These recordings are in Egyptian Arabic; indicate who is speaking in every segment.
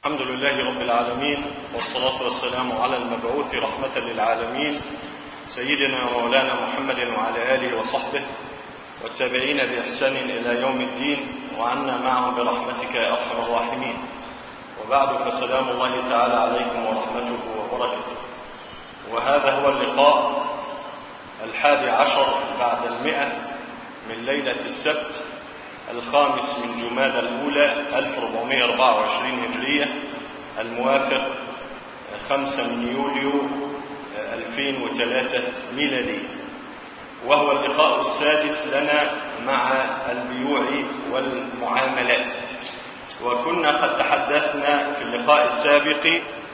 Speaker 1: الحمد لله رب العالمين والصلاة والسلام على المبعوث رحمة للعالمين سيدنا ومولانا محمد وعلى آله وصحبه والتابعين بإحسان إلى يوم الدين وعنا معهم برحمتك يا أرحم الراحمين وبعد فسلام الله تعالى عليكم ورحمته وبركاته وهذا هو اللقاء الحادي عشر بعد المئة من ليلة السبت الخامس من جماد الأولى 1424 هجرية الموافق 5 من يوليو 2003 ميلادي وهو اللقاء السادس لنا مع البيوع والمعاملات وكنا قد تحدثنا في اللقاء السابق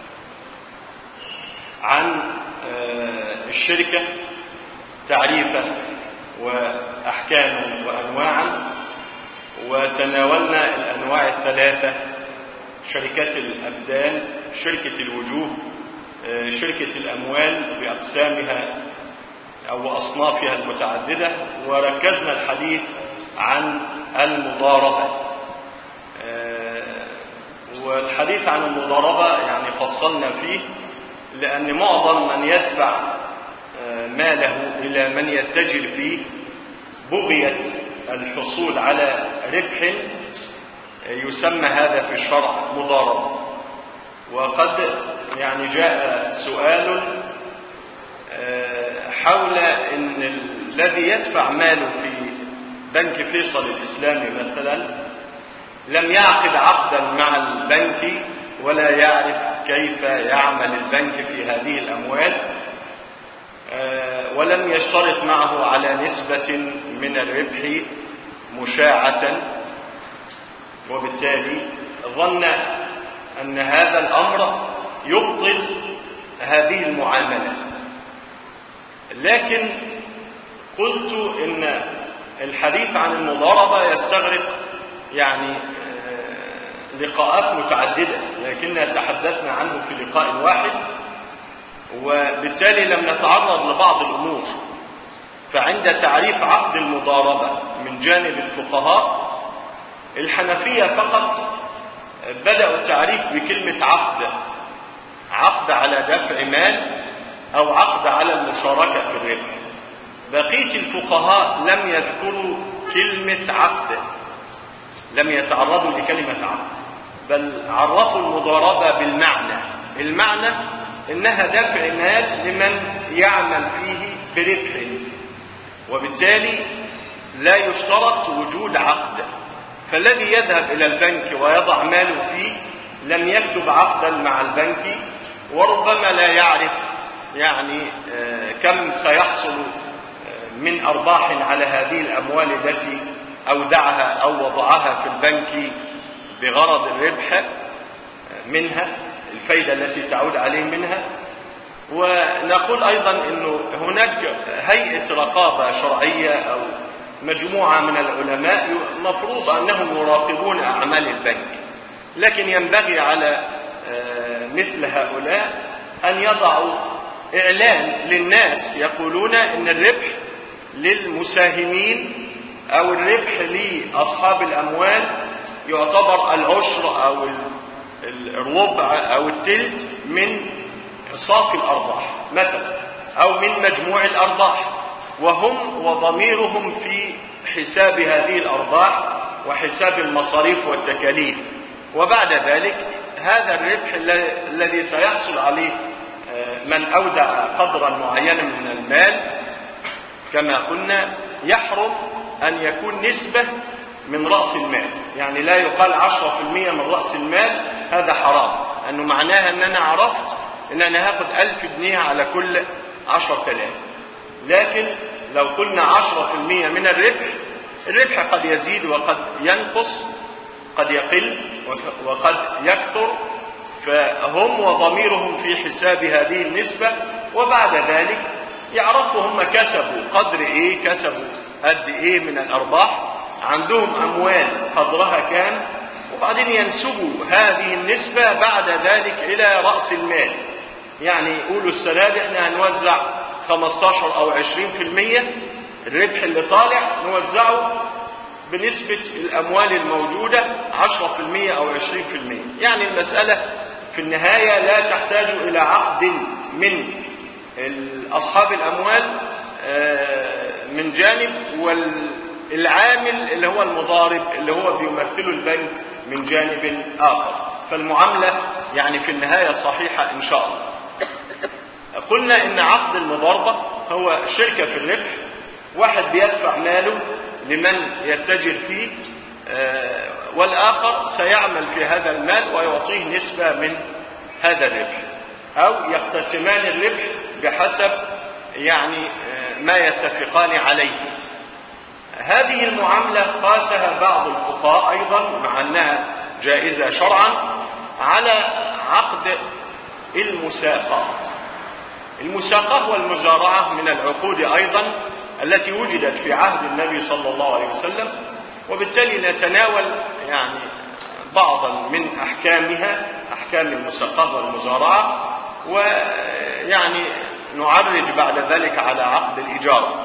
Speaker 1: عن الشركة تعريفا وأحكاما وأنواعا وتناولنا الأنواع الثلاثة شركات الأبدان شركة الوجوه شركة الأموال بأقسامها أو أصنافها المتعددة وركزنا الحديث عن المضاربة والحديث عن المضاربة يعني فصلنا فيه لأن معظم من يدفع ماله إلى من يتجر فيه بغية الحصول على ربح يسمى هذا في الشرع مضاربة وقد يعني جاء سؤال حول ان الذي يدفع ماله في بنك فيصل الاسلامي مثلا لم يعقد عقدا مع البنك ولا يعرف كيف يعمل البنك في هذه الاموال ولم يشترط معه على نسبة من الربح مشاعة وبالتالي ظن أن هذا الأمر يبطل هذه المعاملة لكن قلت إن الحديث عن المضاربة يستغرق يعني لقاءات متعددة لكننا تحدثنا عنه في لقاء واحد وبالتالي لم نتعرض لبعض الأمور فعند تعريف عقد المضاربة من جانب الفقهاء الحنفية فقط بدأوا التعريف بكلمة عقد عقد على دفع مال أو عقد على المشاركة في الربح بقية الفقهاء لم يذكروا كلمة عقد لم يتعرضوا لكلمة عقد بل عرفوا المضاربة بالمعنى المعنى انها دفع مال لمن يعمل فيه بربح وبالتالي لا يشترط وجود عقد فالذي يذهب الى البنك ويضع ماله فيه لم يكتب عقدا مع البنك وربما لا يعرف يعني كم سيحصل من ارباح على هذه الاموال التي اودعها او وضعها في البنك بغرض الربح منها الفايدة التي تعود عليه منها ونقول أيضا أنه هناك هيئة رقابة شرعية أو مجموعة من العلماء مفروض أنهم يراقبون أعمال البنك لكن ينبغي على مثل هؤلاء أن يضعوا إعلان للناس يقولون أن الربح للمساهمين أو الربح لأصحاب الأموال يعتبر العشر أو الربع او التلت من صافي الارباح مثلا او من مجموع الارباح وهم وضميرهم في حساب هذه الارباح وحساب المصاريف والتكاليف وبعد ذلك هذا الربح الذي سيحصل عليه من اودع قدرا معينا من المال كما قلنا يحرم ان يكون نسبه من رأس المال يعني لا يقال عشرة في المية من رأس المال هذا حرام أنه معناها أن أنا عرفت أن أنا هاخد ألف جنيه على كل عشرة آلاف لكن لو قلنا عشرة في المية من الربح الربح قد يزيد وقد ينقص قد يقل وقد يكثر فهم وضميرهم في حساب هذه النسبة وبعد ذلك يعرفوا هم كسبوا قدر ايه كسبوا قد ايه من الارباح عندهم أموال قدرها كام وبعدين ينسبوا هذه النسبة بعد ذلك إلى رأس المال يعني يقولوا السنة دي احنا هنوزع 15 أو 20 في المية الربح اللي طالع نوزعه بنسبة الأموال الموجودة 10% أو 20% يعني المسألة في النهاية لا تحتاج إلى عقد من أصحاب الأموال من جانب والعامل اللي هو المضارب اللي هو بيمثله البنك من جانب آخر فالمعاملة يعني في النهاية صحيحة إن شاء الله قلنا إن عقد المضاربة هو شركة في الربح واحد بيدفع ماله لمن يتجر فيه والآخر سيعمل في هذا المال ويعطيه نسبة من هذا الربح أو يقتسمان الربح بحسب يعني ما يتفقان عليه هذه المعاملة قاسها بعض الفقهاء أيضا مع أنها جائزة شرعا على عقد المساقة المساقة والمزارعة من العقود أيضا التي وجدت في عهد النبي صلى الله عليه وسلم وبالتالي نتناول يعني بعضا من أحكامها أحكام المساقة والمزارعة ويعني نعرج بعد ذلك على عقد الإجارة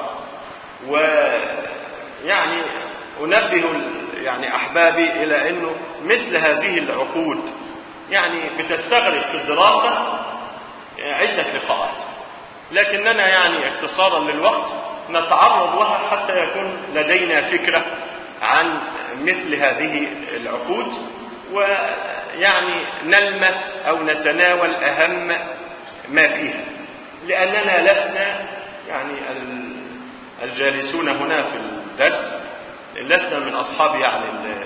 Speaker 1: ويعني أنبه يعني أحبابي إلى أنه مثل هذه العقود يعني بتستغرق في الدراسة عدة لقاءات لكننا يعني اختصارا للوقت نتعرض لها حتى يكون لدينا فكرة عن مثل هذه العقود ويعني نلمس أو نتناول أهم ما فيها لأننا لسنا يعني الجالسون هنا في الدرس لسنا من أصحاب يعني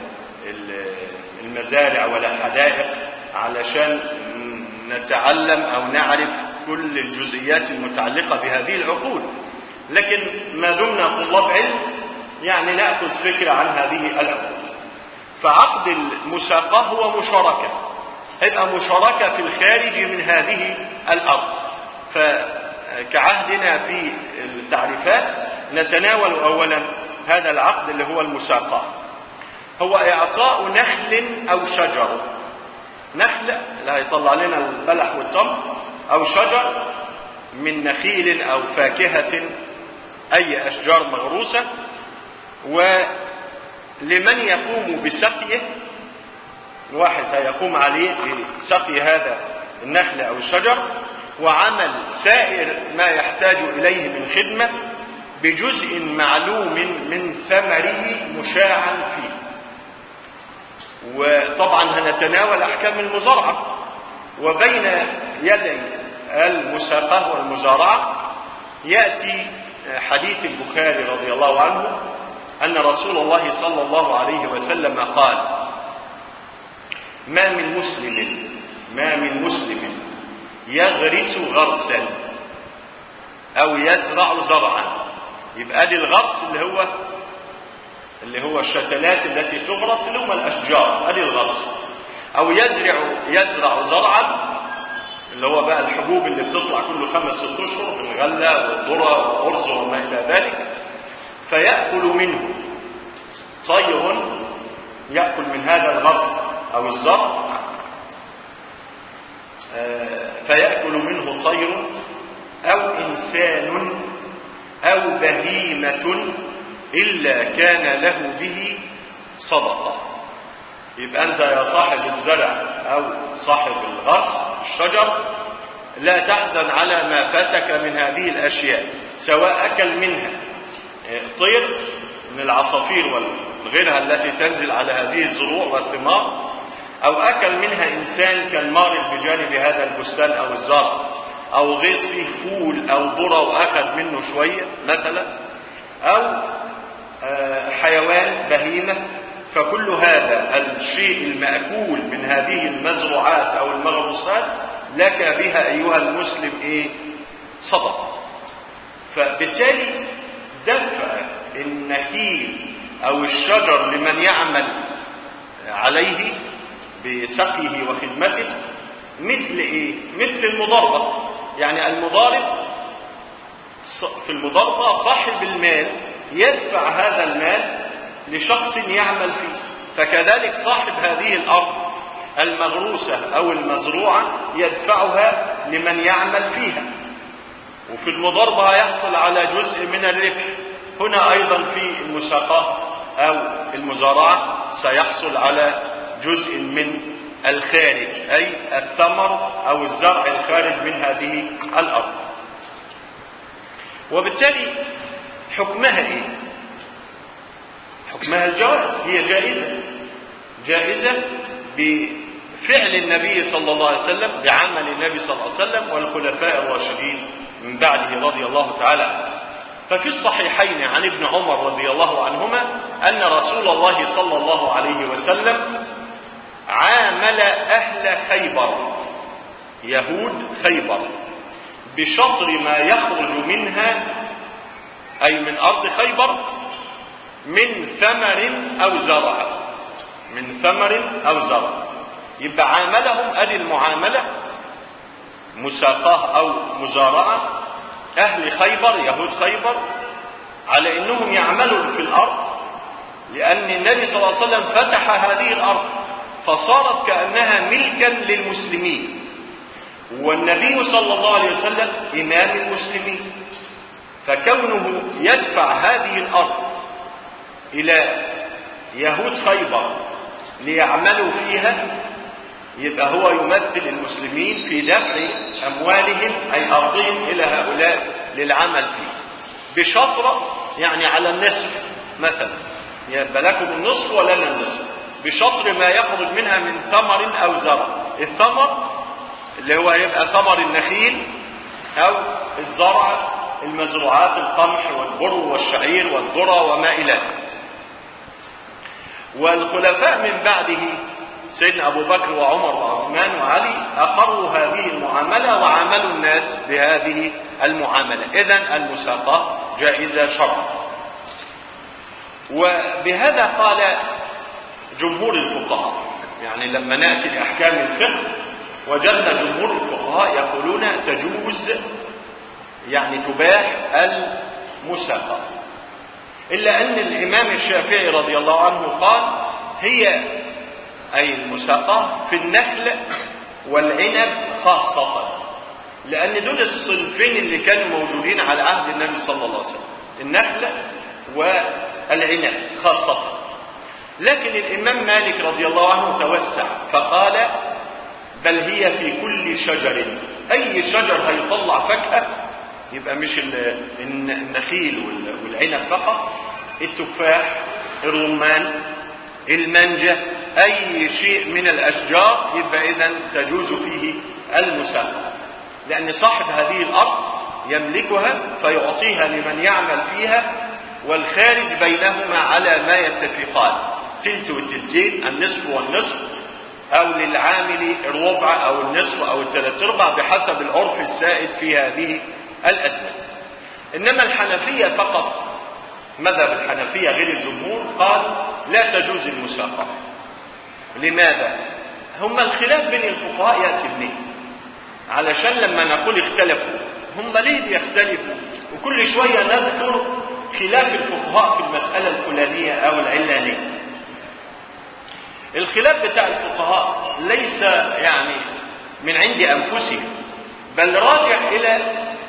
Speaker 1: المزارع ولا الحدائق علشان نتعلم أو نعرف كل الجزئيات المتعلقة بهذه العقود لكن ما دمنا طلاب علم يعني نأخذ فكرة عن هذه العقود فعقد المساقة هو مشاركة هيبقى مشاركة في الخارج من هذه الأرض فكعهدنا في التعريفات نتناول أولا هذا العقد اللي هو المساقة هو إعطاء نخل أو شجر نخل اللي هيطلع لنا البلح والتمر أو شجر من نخيل أو فاكهة أي أشجار مغروسة ولمن يقوم بسقيه واحد هيقوم عليه بسقي هذا النخل أو الشجر وعمل سائر ما يحتاج إليه من خدمة بجزء معلوم من ثمره مشاعا فيه وطبعا هنتناول أحكام المزارعة وبين يدي المساقة والمزارعة يأتي حديث البخاري رضي الله عنه أن رسول الله صلى الله عليه وسلم قال ما من مسلم ما من مسلم يغرس غرسا أو يزرع زرعا يبقى دي الغرس اللي هو اللي هو الشتلات التي تغرس اللي هم الأشجار ادي الغرس أو يزرع يزرع زرعا اللي هو بقى الحبوب اللي بتطلع كل خمس ست أشهر من الغلة والذرة والأرز وما إلى ذلك فيأكل منه طير يأكل من هذا الغرس أو الزرع فيأكل منه طير أو إنسان أو بهيمة إلا كان له به صدقة يبقى أنت يا صاحب الزرع أو صاحب الغرس الشجر لا تحزن على ما فاتك من هذه الأشياء سواء أكل منها طير من العصافير وغيرها التي تنزل على هذه الزروع والثمار أو أكل منها إنسان كان مارد بجانب هذا البستان أو الزرع أو غيط فيه فول أو ذرة وأخذ منه شوية مثلا أو حيوان بهيمة فكل هذا الشيء المأكول من هذه المزروعات أو المغروسات لك بها أيها المسلم إيه صدقة فبالتالي دفع النخيل أو الشجر لمن يعمل عليه بسقيه وخدمته مثل إيه مثل المضاربة يعني المضارب في المضاربة صاحب المال يدفع هذا المال لشخص يعمل فيه فكذلك صاحب هذه الأرض المغروسة أو المزروعة يدفعها لمن يعمل فيها وفي المضاربة يحصل على جزء من الربح هنا أيضا في المساقات أو المزارعة سيحصل على جزء من الخارج أي الثمر أو الزرع الخارج من هذه الأرض وبالتالي حكمها إيه؟ حكمها الجواز هي جائزة جائزة بفعل النبي صلى الله عليه وسلم بعمل النبي صلى الله عليه وسلم والخلفاء الراشدين من بعده رضي الله تعالى عنه ففي الصحيحين عن ابن عمر رضي الله عنهما أن رسول الله صلى الله عليه وسلم عامل أهل خيبر يهود خيبر بشطر ما يخرج منها أي من أرض خيبر من ثمر أو زرع من ثمر أو زرع يبقى عاملهم أدي المعاملة مساقاه أو مزارعة أهل خيبر يهود خيبر على أنهم يعملوا في الأرض لأن النبي صلى الله عليه وسلم فتح هذه الأرض فصارت كأنها ملكا للمسلمين والنبي صلى الله عليه وسلم إمام المسلمين فكونه يدفع هذه الأرض إلى يهود خيبر ليعملوا فيها يبقى هو يمثل المسلمين في دفع أموالهم أي أرضهم إلى هؤلاء للعمل فيه بشطرة يعني على النصف مثلا يبقى لكم النصف ولنا النصف بشطر ما يخرج منها من ثمر أو زرع الثمر اللي هو يبقى ثمر النخيل أو الزرع المزروعات القمح والبر والشعير والذرة وما إلى ذلك والخلفاء من بعده سيدنا أبو بكر وعمر وعثمان وعلي أقروا هذه المعاملة وعاملوا الناس بهذه المعاملة إذا المساقة جائزة شرعا وبهذا قال جمهور الفقهاء يعني لما نأتي لأحكام الفقه وجدنا جمهور الفقهاء يقولون تجوز يعني تباح المساقة إلا أن الإمام الشافعي رضي الله عنه قال هي أي المساقة في النخل والعنب خاصة لأن دول الصنفين اللي كانوا موجودين على عهد النبي صلى الله عليه وسلم النخل والعنب خاصة لكن الإمام مالك رضي الله عنه توسع فقال بل هي في كل شجر أي شجر هيطلع فاكهة يبقى مش النخيل والعنب فقط التفاح الرمان المانجا أي شيء من الأشجار يبقى إذا تجوز فيه المساقة لأن صاحب هذه الأرض يملكها فيعطيها لمن يعمل فيها والخارج بينهما على ما يتفقان تلت والتلتين النصف والنصف أو للعامل الربع أو النصف أو الثلاث أرباع بحسب العرف السائد في هذه الأزمة إنما الحنفية فقط مذهب الحنفية غير الجمهور قال لا تجوز المساقة لماذا؟ هم الخلاف بين الفقهاء يأتي منين؟ علشان لما نقول اختلفوا هم ليه بيختلفوا؟ وكل شوية نذكر خلاف الفقهاء في المسألة الفلانية أو العلانية. الخلاف بتاع الفقهاء ليس يعني من عند أنفسهم بل راجع إلى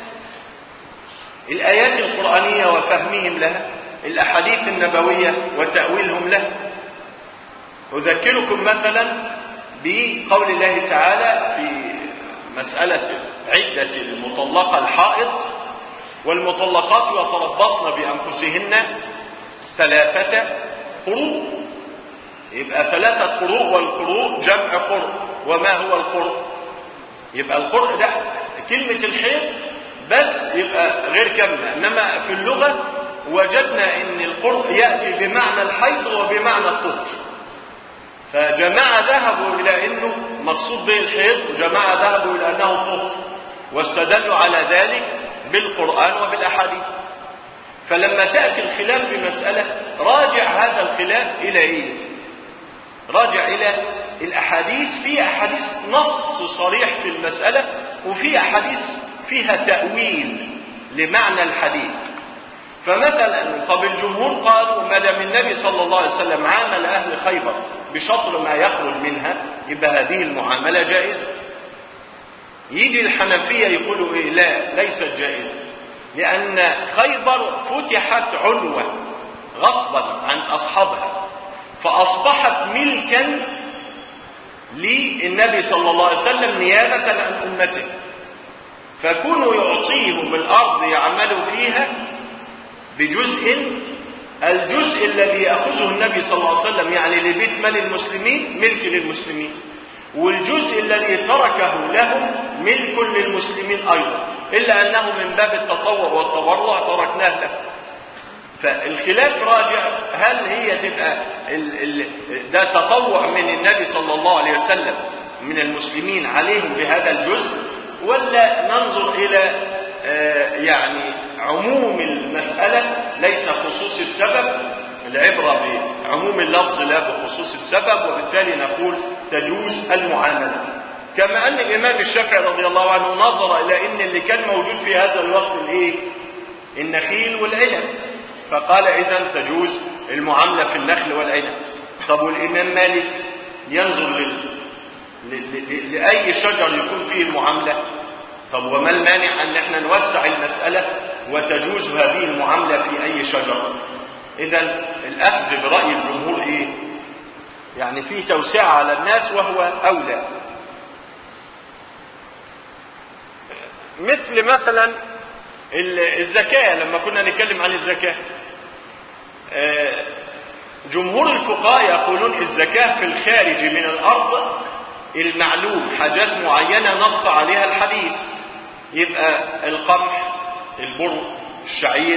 Speaker 1: الآيات القرآنية وفهمهم لها الأحاديث النبوية وتأويلهم لها أذكركم مثلا بقول الله تعالى في مسألة عدة المطلقة الحائض والمطلقات يتربصن بأنفسهن ثلاثة قروء يبقى ثلاثة قروء والقروء جمع قرء وما هو القرء يبقى القرء ده كلمة الحيض بس يبقى غير كاملة إنما في اللغة وجدنا ان القرء يأتي بمعنى الحيض وبمعنى الطهر فجماعة ذهبوا إلى أنه مقصود به الحيض وجماعة ذهبوا إلى أنه الطهر واستدلوا على ذلك بالقرآن وبالأحاديث فلما تأتي الخلاف في مسألة راجع هذا الخلاف إلى إيه؟ راجع إلى الأحاديث في أحاديث نص صريح في المسألة وفي أحاديث فيها تأويل لمعنى الحديث فمثلا طب الجمهور قالوا ما دام النبي صلى الله عليه وسلم عامل أهل خيبر بشطر ما يخرج منها يبقى هذه المعاملة جائزة يجي الحنفية يقولوا إيه لا ليست جائزة لأن خيبر فتحت عنوة غصبا عن أصحابها فأصبحت ملكا للنبي صلى الله عليه وسلم نيابة عن أمته فكونوا يعطيهم الأرض يعملوا فيها بجزء الجزء الذي يأخذه النبي صلى الله عليه وسلم يعني لبيت مال المسلمين ملك للمسلمين والجزء الذي تركه لهم ملك للمسلمين أيضا إلا أنه من باب التطور والتبرع تركناه له فالخلاف راجع هل هي تبقى ال ال ده تطوع من النبي صلى الله عليه وسلم من المسلمين عليهم بهذا الجزء ولا ننظر إلى آه يعني عموم المسألة ليس خصوص السبب العبرة بعموم اللفظ لا بخصوص السبب وبالتالي نقول تجوز المعاملة كما أن الإمام الشافعي رضي الله عنه نظر إلى أن اللي كان موجود في هذا الوقت الإيه؟ النخيل والعنب فقال إذا تجوز المعاملة في النخل والعنب طب والإمام مالك ينظر لل... ل... ل... لأي شجر يكون فيه المعاملة طب وما المانع أن احنا نوسع المسألة وتجوز هذه المعاملة في أي شجر إذا الأخذ برأي الجمهور إيه يعني فيه توسعة على الناس وهو أولى مثل مثلا الزكاة لما كنا نتكلم عن الزكاة جمهور الفقهاء يقولون الزكاة في الخارج من الأرض المعلوم حاجات معينة نص عليها الحديث يبقى القمح البر الشعير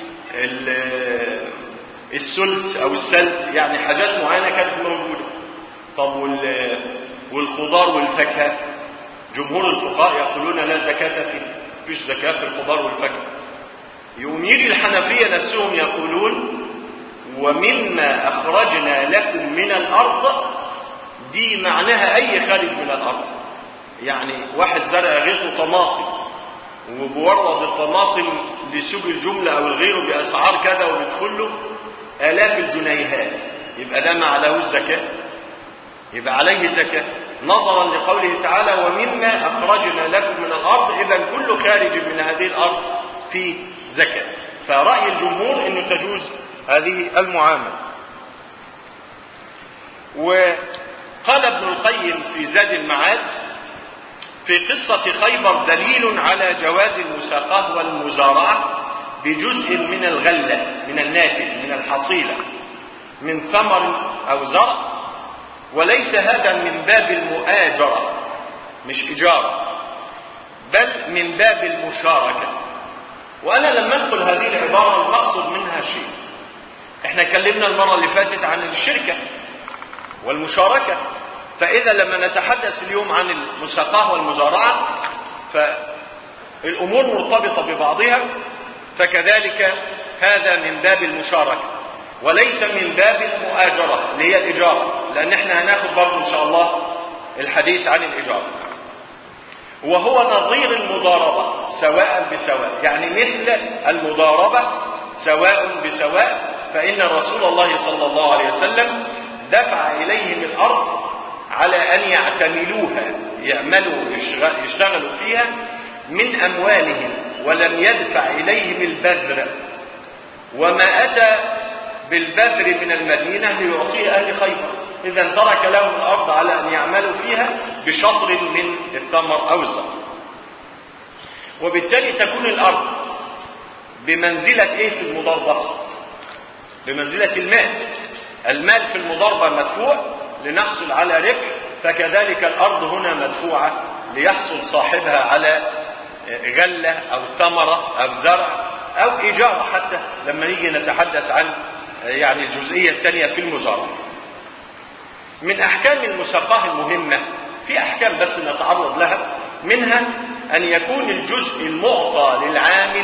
Speaker 1: السلت أو السلت يعني حاجات معينة كانت موجودة طب والخضار والفاكهة جمهور الفقهاء يقولون لا زكاة فيه فيش زكاة في الخضار والفاكهة يقوم يجي الحنفية نفسهم يقولون ومما أخرجنا لكم من الأرض دي معناها أي خارج من الأرض يعني واحد زرع غيره طماطم وبورد الطماطم لسوق الجملة أو الغيره بأسعار كذا وبيدخل له آلاف الجنيهات يبقى ده ما عليهوش زكاة يبقى عليه زكاة نظرا لقوله تعالى ومما أخرجنا لكم من الأرض إذا كل خارج من هذه الأرض في زكاة فرأي الجمهور أنه تجوز هذه المعاملة وقال ابن القيم في زاد المعاد في قصة خيبر دليل على جواز المساقاة والمزارعة بجزء من الغلة من الناتج من الحصيلة من ثمر أو زرع وليس هذا من باب المؤاجرة مش إجارة بل من باب المشاركة وأنا لما أنقل هذه العبارة المقصد منها شيء احنا اتكلمنا المرة اللي فاتت عن الشركة والمشاركة فإذا لما نتحدث اليوم عن المساقاه والمزارعة فالأمور مرتبطة ببعضها فكذلك هذا من باب المشاركة وليس من باب المؤاجرة اللي هي الإجارة لأن احنا هناخد برضه إن شاء الله الحديث عن الإجارة وهو نظير المضاربة سواء بسواء يعني مثل المضاربة سواء بسواء فإن رسول الله صلى الله عليه وسلم دفع إليهم الأرض على أن يعتملوها يعملوا يشتغلوا فيها من أموالهم ولم يدفع إليهم البذر وما أتى بالبذر من المدينة ليعطيه أهل خيبر إذا ترك لهم الأرض على أن يعملوا فيها بشطر من الثمر أو الزرع وبالتالي تكون الأرض بمنزلة إيه في المضاربة بمنزلة المال المال في المضاربة مدفوع لنحصل على ربح فكذلك الأرض هنا مدفوعة ليحصل صاحبها على غلة أو ثمرة أو زرع أو إيجار حتى لما نيجي نتحدث عن يعني الجزئية الثانية في المزارع من أحكام المساقاه المهمة في أحكام بس نتعرض لها منها أن يكون الجزء المعطى للعامل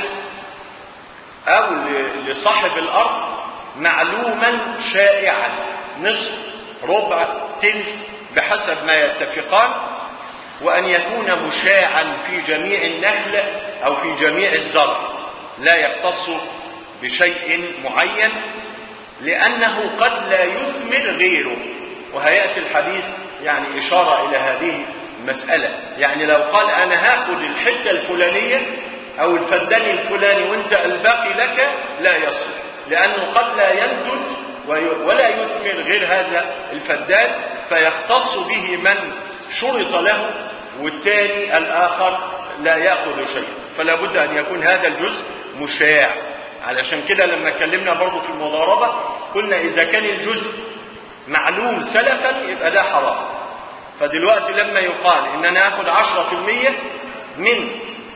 Speaker 1: أو لصاحب الأرض معلوما شائعا نصف ربع تلت بحسب ما يتفقان وأن يكون مشاعا في جميع النخل أو في جميع الزرع لا يختص بشيء معين لأنه قد لا يثمر غيره وهيأتي الحديث يعني إشارة إلى هذه المسألة يعني لو قال أنا هاخد الحتة الفلانية أو الفدان الفلاني وانت الباقي لك لا يصلح لأنه قد لا ينتج ولا يثمر غير هذا الفدان فيختص به من شرط له والثاني الآخر لا يأخذ شيء فلا بد أن يكون هذا الجزء مشاع علشان كده لما اتكلمنا برضه في المضاربة قلنا إذا كان الجزء معلوم سلفا يبقى ده حرام فدلوقتي لما يقال إن أنا آخذ 10% من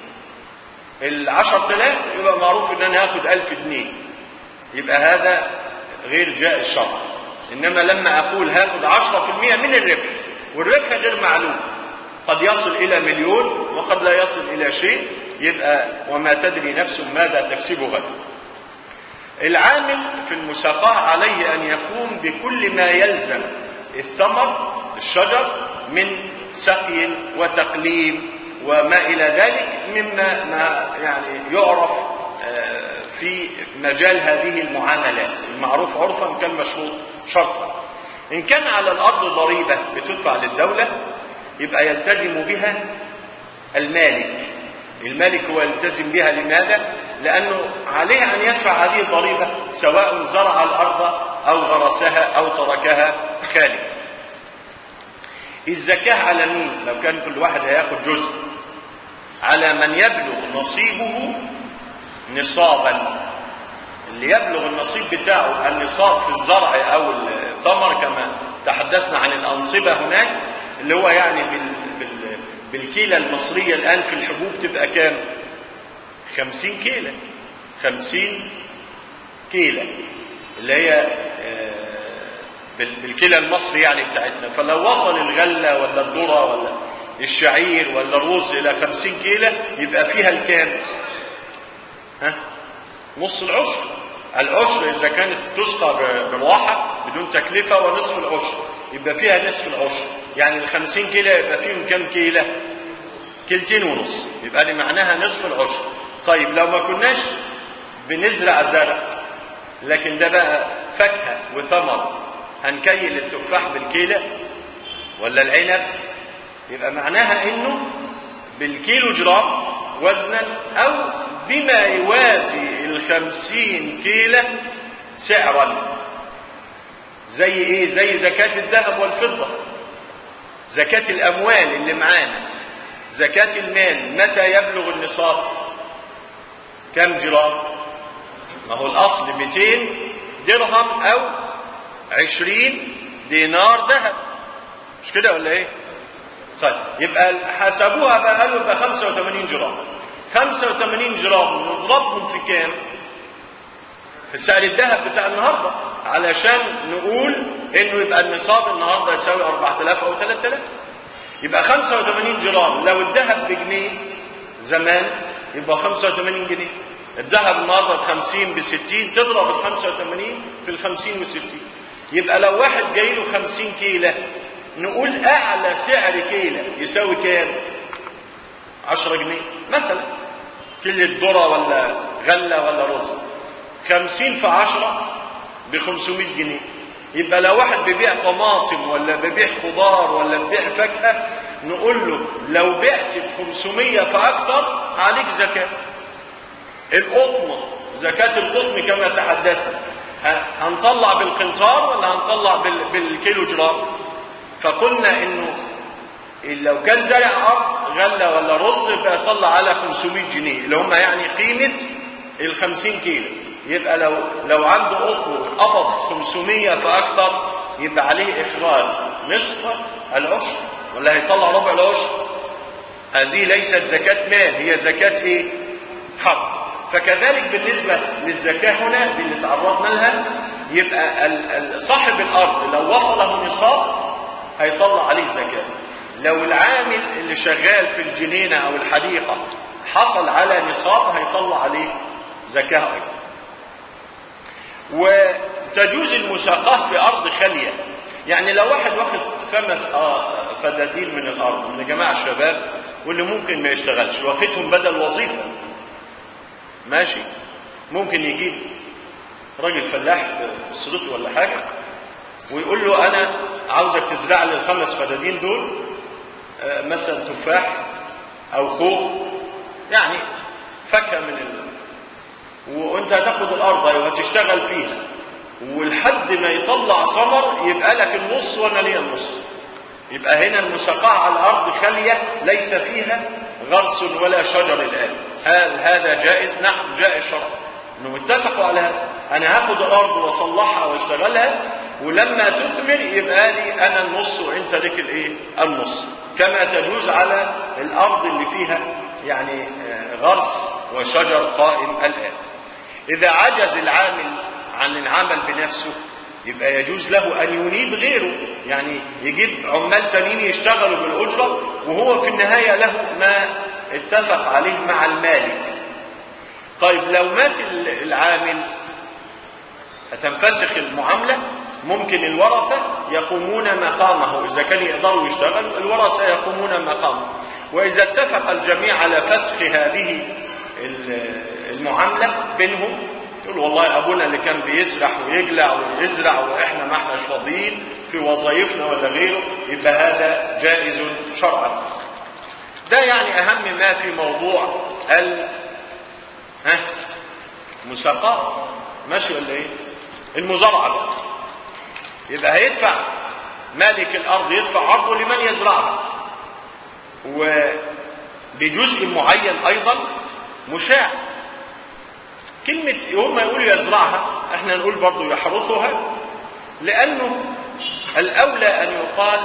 Speaker 1: العشر تلاف يبقى معروف إن أنا آخذ ألف جنيه يبقى هذا غير جائز شرعا إنما لما أقول هاخد 10% من الربح والربح غير معلوم قد يصل إلى مليون وقد لا يصل إلى شيء يبقى وما تدري نفس ماذا تكسب غدا العامل في المساقاة عليه أن يقوم بكل ما يلزم الثمر الشجر من سقي وتقليم وما إلى ذلك مما ما يعني يعرف في مجال هذه المعاملات المعروف عرفا كان مشروط شرطا إن كان على الأرض ضريبة بتدفع للدولة يبقى يلتزم بها المالك المالك هو يلتزم بها لماذا؟ لأنه عليه أن يدفع هذه الضريبة سواء زرع الأرض أو غرسها أو تركها خالية الزكاة على مين؟ لو كان كل واحد هياخد جزء على من يبلغ نصيبه نصابا اللي يبلغ النصيب بتاعه النصاب في الزرع او الثمر كما تحدثنا عن الانصبه هناك اللي هو يعني بال بال بالكيلة المصرية الآن في الحبوب تبقى كام؟ خمسين كيلة خمسين كيلة اللي هي بالكيلة المصري يعني بتاعتنا فلو وصل الغلة ولا الذرة ولا الشعير ولا الرز إلى خمسين كيلة يبقى فيها الكام؟ ها؟ نص العشر العشر إذا كانت تسقى بالراحة بدون تكلفة ونصف العشر يبقى فيها نصف العشر يعني الخمسين كيلة يبقى فيهم كم كيلة كيلتين ونص يبقى دي معناها نصف العشر طيب لو ما كناش بنزرع زرع لكن ده بقى فاكهة وثمر هنكيل التفاح بالكيلة ولا العنب يبقى معناها انه بالكيلو جرام وزنا او بما يوازي الخمسين كيلة سعرا زي ايه زي زكاة الذهب والفضة زكاة الاموال اللي معانا زكاة المال متى يبلغ النصاب كم جرام ما هو الاصل 200 درهم او 20 دينار ذهب مش كده ولا ايه طيب يبقى حسبوها بقى قالوا يبقى 85 جرام 85 جرام نضربهم في كام في سعر الذهب بتاع النهارده علشان نقول انه يبقى النصاب النهارده يساوي 4000 او 3000 يبقى 85 جرام لو الذهب بجنيه زمان يبقى 85 جنيه الذهب النهارده ب 50 ب 60 تضرب ال 85 في ال 50 و 60 يبقى لو واحد جاي له 50 كيلة نقول اعلى سعر كيلة يساوي كام 10 جنيه مثلا كيلة ذرة ولا غلة ولا رز 50 في 10 ب 500 جنيه يبقى لو واحد بيبيع طماطم ولا بيبيع خضار ولا بيبيع فاكهة نقول له لو بعت ب 500 فأكثر عليك زكاة القطن زكاة القطن كما تحدثنا هنطلع بالقنطار ولا هنطلع بالكيلو جرام فقلنا انه لو كان زرع ارض غله ولا رز يبقى يطلع على 500 جنيه اللي هم يعني قيمه ال 50 كيلو يبقى لو لو عنده قطن قبض 500 فاكثر يبقى عليه اخراج نصف العشر ولا هيطلع ربع العشر هذه ليست زكاه مال هي زكاه ايه حق فكذلك بالنسبة للزكاة هنا دي اللي تعرضنا لها يبقى صاحب الأرض لو وصله نصاب هيطلع عليه زكاة لو العامل اللي شغال في الجنينة أو الحديقة حصل على نصاب هيطلع عليه زكاة أيضا وتجوز المساقاة في أرض خالية يعني لو واحد واخد خمس فدادين من الأرض من جماعة الشباب واللي ممكن ما يشتغلش واخدهم بدل وظيفة ماشي ممكن يجيب راجل فلاح في السلوط ولا حاجة ويقول له أنا عاوزك تزرع لي الخمس فدادين دول مثلا تفاح أو خوخ يعني فاكهة من ال... وانت هتاخد الارض ايوه هتشتغل فيها ولحد ما يطلع ثمر يبقى لك النص وانا ليا النص يبقى هنا المساقعة على الارض خالية ليس فيها غرس ولا شجر الان هل هذا جائز؟ نعم جائز شرعا انه اتفقوا على هذا انا هاخد الارض واصلحها واشتغلها ولما تثمر يبقى لي انا النص وانت لك الايه النص كما تجوز على الارض اللي فيها يعني غرس وشجر قائم الان اذا عجز العامل عن العمل بنفسه يبقى يجوز له ان ينيب غيره يعني يجيب عمال تانيين يشتغلوا بالاجره وهو في النهايه له ما اتفق عليه مع المالك طيب لو مات العامل هتنفسخ المعامله ممكن الورثه يقومون مقامه اذا كان يقدروا يشتغلوا الورثه يقومون مقامه واذا اتفق الجميع على فسخ هذه المعامله بينهم يقول والله ابونا اللي كان بيسرح ويجلع ويزرع واحنا ما احناش فاضيين في وظائفنا ولا غيره يبقى هذا جائز شرعا ده يعني اهم ما في موضوع ال ها مساقات ماشي ولا ايه المزارعه بقى يبقى هيدفع مالك الارض يدفع عرضه لمن يزرعها وبجزء معين ايضا مشاع كلمة هم يقولوا يزرعها احنا نقول برضو يحرثها لأنه الأولى أن يقال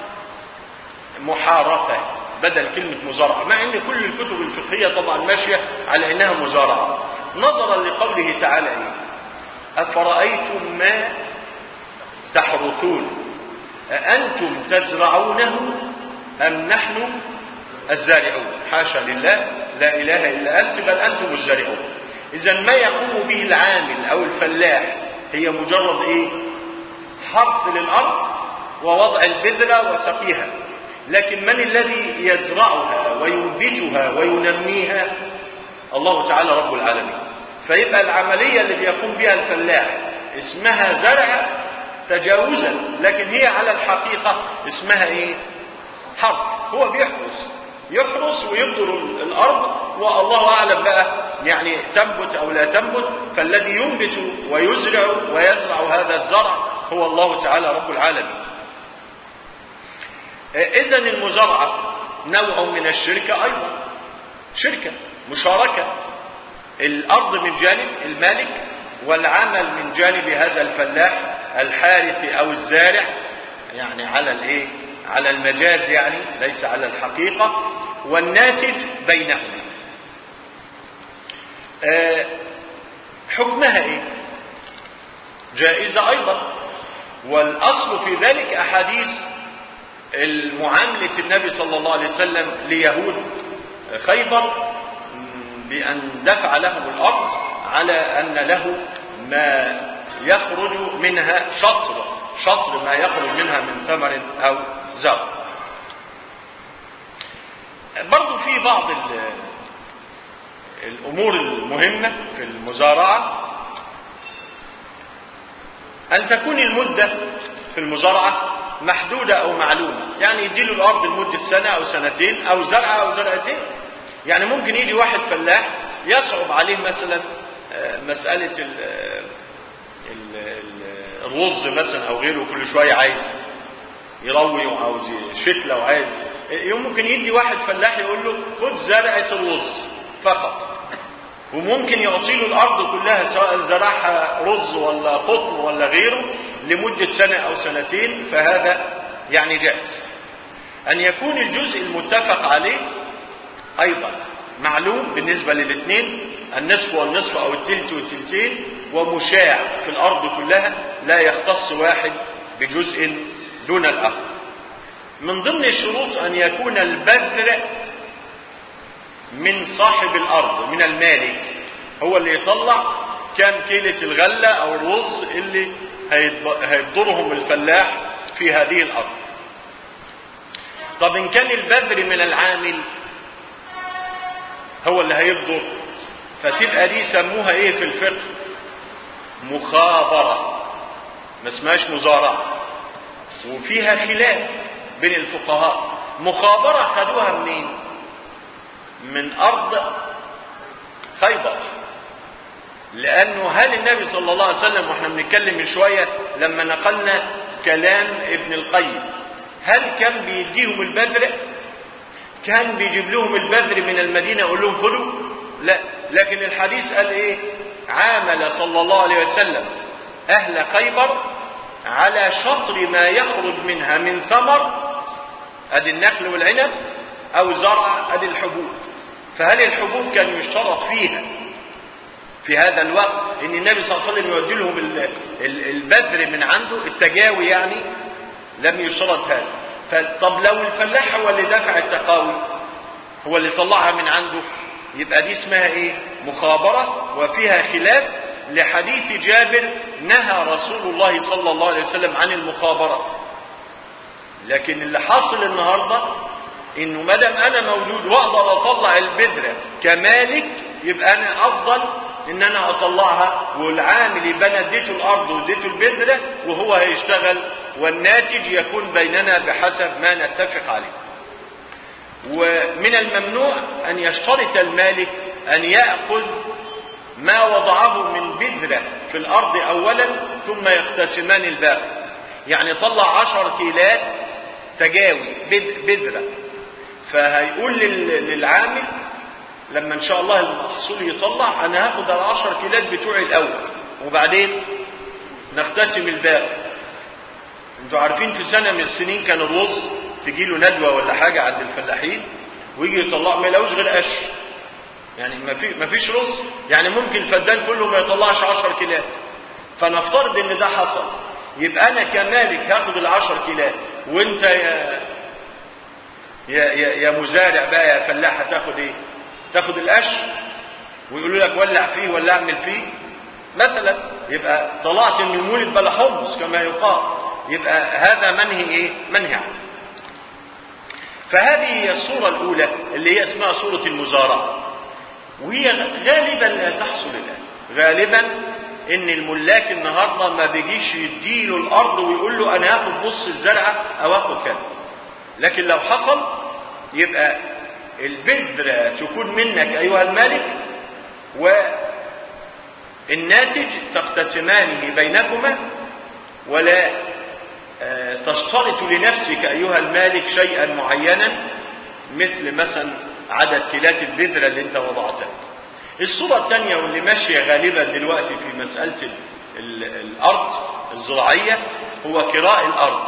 Speaker 1: محارثة بدل كلمة مزارعة مع أن كل الكتب الفقهية طبعا ماشية على أنها مزارعة نظرا لقوله تعالى إيه أفرأيتم ما تحرثون أأنتم تزرعونه أم نحن الزارعون حاشا لله لا إله إلا أنت بل أنتم الزارعون إذا ما يقوم به العامل أو الفلاح هي مجرد إيه؟ حرث للأرض ووضع البذرة وسقيها لكن من الذي يزرعها وينبتها وينميها الله تعالى رب العالمين فيبقى العملية اللي بيقوم بها الفلاح اسمها زرع تجاوزا لكن هي على الحقيقة اسمها ايه حرث هو بيحرث يحرث ويبذر الارض والله اعلم بقى يعني تنبت او لا تنبت فالذي ينبت ويزرع ويزرع هذا الزرع هو الله تعالى رب العالمين اذا المزارعه نوع من الشركه ايضا شركه مشاركه الارض من جانب المالك والعمل من جانب هذا الفلاح الحارث او الزارع يعني على الايه على المجاز يعني ليس على الحقيقه والناتج بينهما أه حكمها ايه جائزه ايضا والاصل في ذلك احاديث المعامله النبي صلى الله عليه وسلم ليهود خيبر بان دفع لهم الارض على ان له ما يخرج منها شطر شطر ما يخرج منها من ثمر او زرع برضو في بعض الامور المهمه في المزارعه ان تكون المده في المزارعه محدوده او معلومه يعني يديله الارض لمده سنه او سنتين او زرعه او زرعتين يعني ممكن يجي واحد فلاح يصعب عليه مثلا مساله ال ال الرز مثلا او غيره كل شويه عايز يروي وعاوز شتله وعايز ممكن يدي واحد فلاح يقول له خد زرعه الرز فقط وممكن يعطي له الارض كلها سواء زرعها رز ولا قطن ولا غيره لمده سنه او سنتين فهذا يعني جائز ان يكون الجزء المتفق عليه ايضا معلوم بالنسبه للاثنين النصف والنصف او التلت والتلتين ومشاع في الارض كلها لا يختص واحد بجزء دون الاخر من ضمن الشروط ان يكون البذر من صاحب الارض من المالك هو اللي يطلع كام كيلة الغلة او الرز اللي هيبذرهم الفلاح في هذه الارض طب ان كان البذر من العامل هو اللي هيبذر فتبقى دي سموها ايه في الفقه مخابرة ما اسمهاش مزارعة وفيها خلاف بين الفقهاء مخابرة خدوها منين من أرض خيبر لأنه هل النبي صلى الله عليه وسلم واحنا بنتكلم من شوية لما نقلنا كلام ابن القيم هل كان بيديهم البذر كان بيجيب لهم البذر من المدينة يقول لهم خذوا لا لكن الحديث قال ايه عامل صلى الله عليه وسلم اهل خيبر على شطر ما يخرج منها من ثمر ادي النخل والعنب او زرع ادي الحبوب فهل الحبوب كان يشترط فيها في هذا الوقت ان النبي صلى الله عليه وسلم يودي لهم البذر من عنده التجاوي يعني لم يشترط هذا طب لو الفلاح هو اللي دفع التقاوي هو اللي طلعها من عنده يبقى دي اسمها ايه مخابرة وفيها خلاف لحديث جابر نهى رسول الله صلى الله عليه وسلم عن المخابرة لكن اللي حاصل النهاردة انه مادام انا موجود واقدر اطلع البذرة كمالك يبقى انا افضل ان انا اطلعها والعامل يبقى انا اديته الارض واديته البذرة وهو هيشتغل والناتج يكون بيننا بحسب ما نتفق عليه ومن الممنوع ان يشترط المالك ان يأخذ ما وضعه من بذرة في الارض اولا ثم يقتسمان الباقي يعني طلع عشر كيلات تجاوي بذرة فهيقول للعامل لما ان شاء الله المحصول يطلع انا هاخد العشر كيلات بتوعي الاول وبعدين نقتسم الباقي انتوا عارفين في سنه من السنين كان الرز تجي له ندوه ولا حاجه عند الفلاحين ويجي يطلع ما يلاقوش غير قش يعني ما في ما فيش رز يعني ممكن الفدان كله ما يطلعش 10 كيلات فنفترض ان ده حصل يبقى انا كمالك هاخد العشر كيلات وانت يا يا يا, يا مزارع بقى يا فلاح هتاخد ايه تاخد القش ويقولوا لك ولع فيه ولا اعمل فيه مثلا يبقى طلعت من المولد بلا حمص كما يقال يبقى هذا منهي ايه منهي عنه فهذه هي الصورة الأولى اللي هي اسمها صورة المزارعة وهي غالبا لا تحصل الآن غالبا ان الملاك النهارده ما بيجيش يديله الارض ويقول له انا هاخد نص الزرعه او هاخد كذا لكن لو حصل يبقى البذرة تكون منك ايها المالك والناتج تقتسمانه بينكما ولا تشترط لنفسك ايها المالك شيئا معينا مثل مثلا عدد كيلات البذرة اللي انت وضعتها الصورة الثانية واللي ماشية غالبا دلوقتي في مسألة ال ال الأرض الزراعية هو كراء الأرض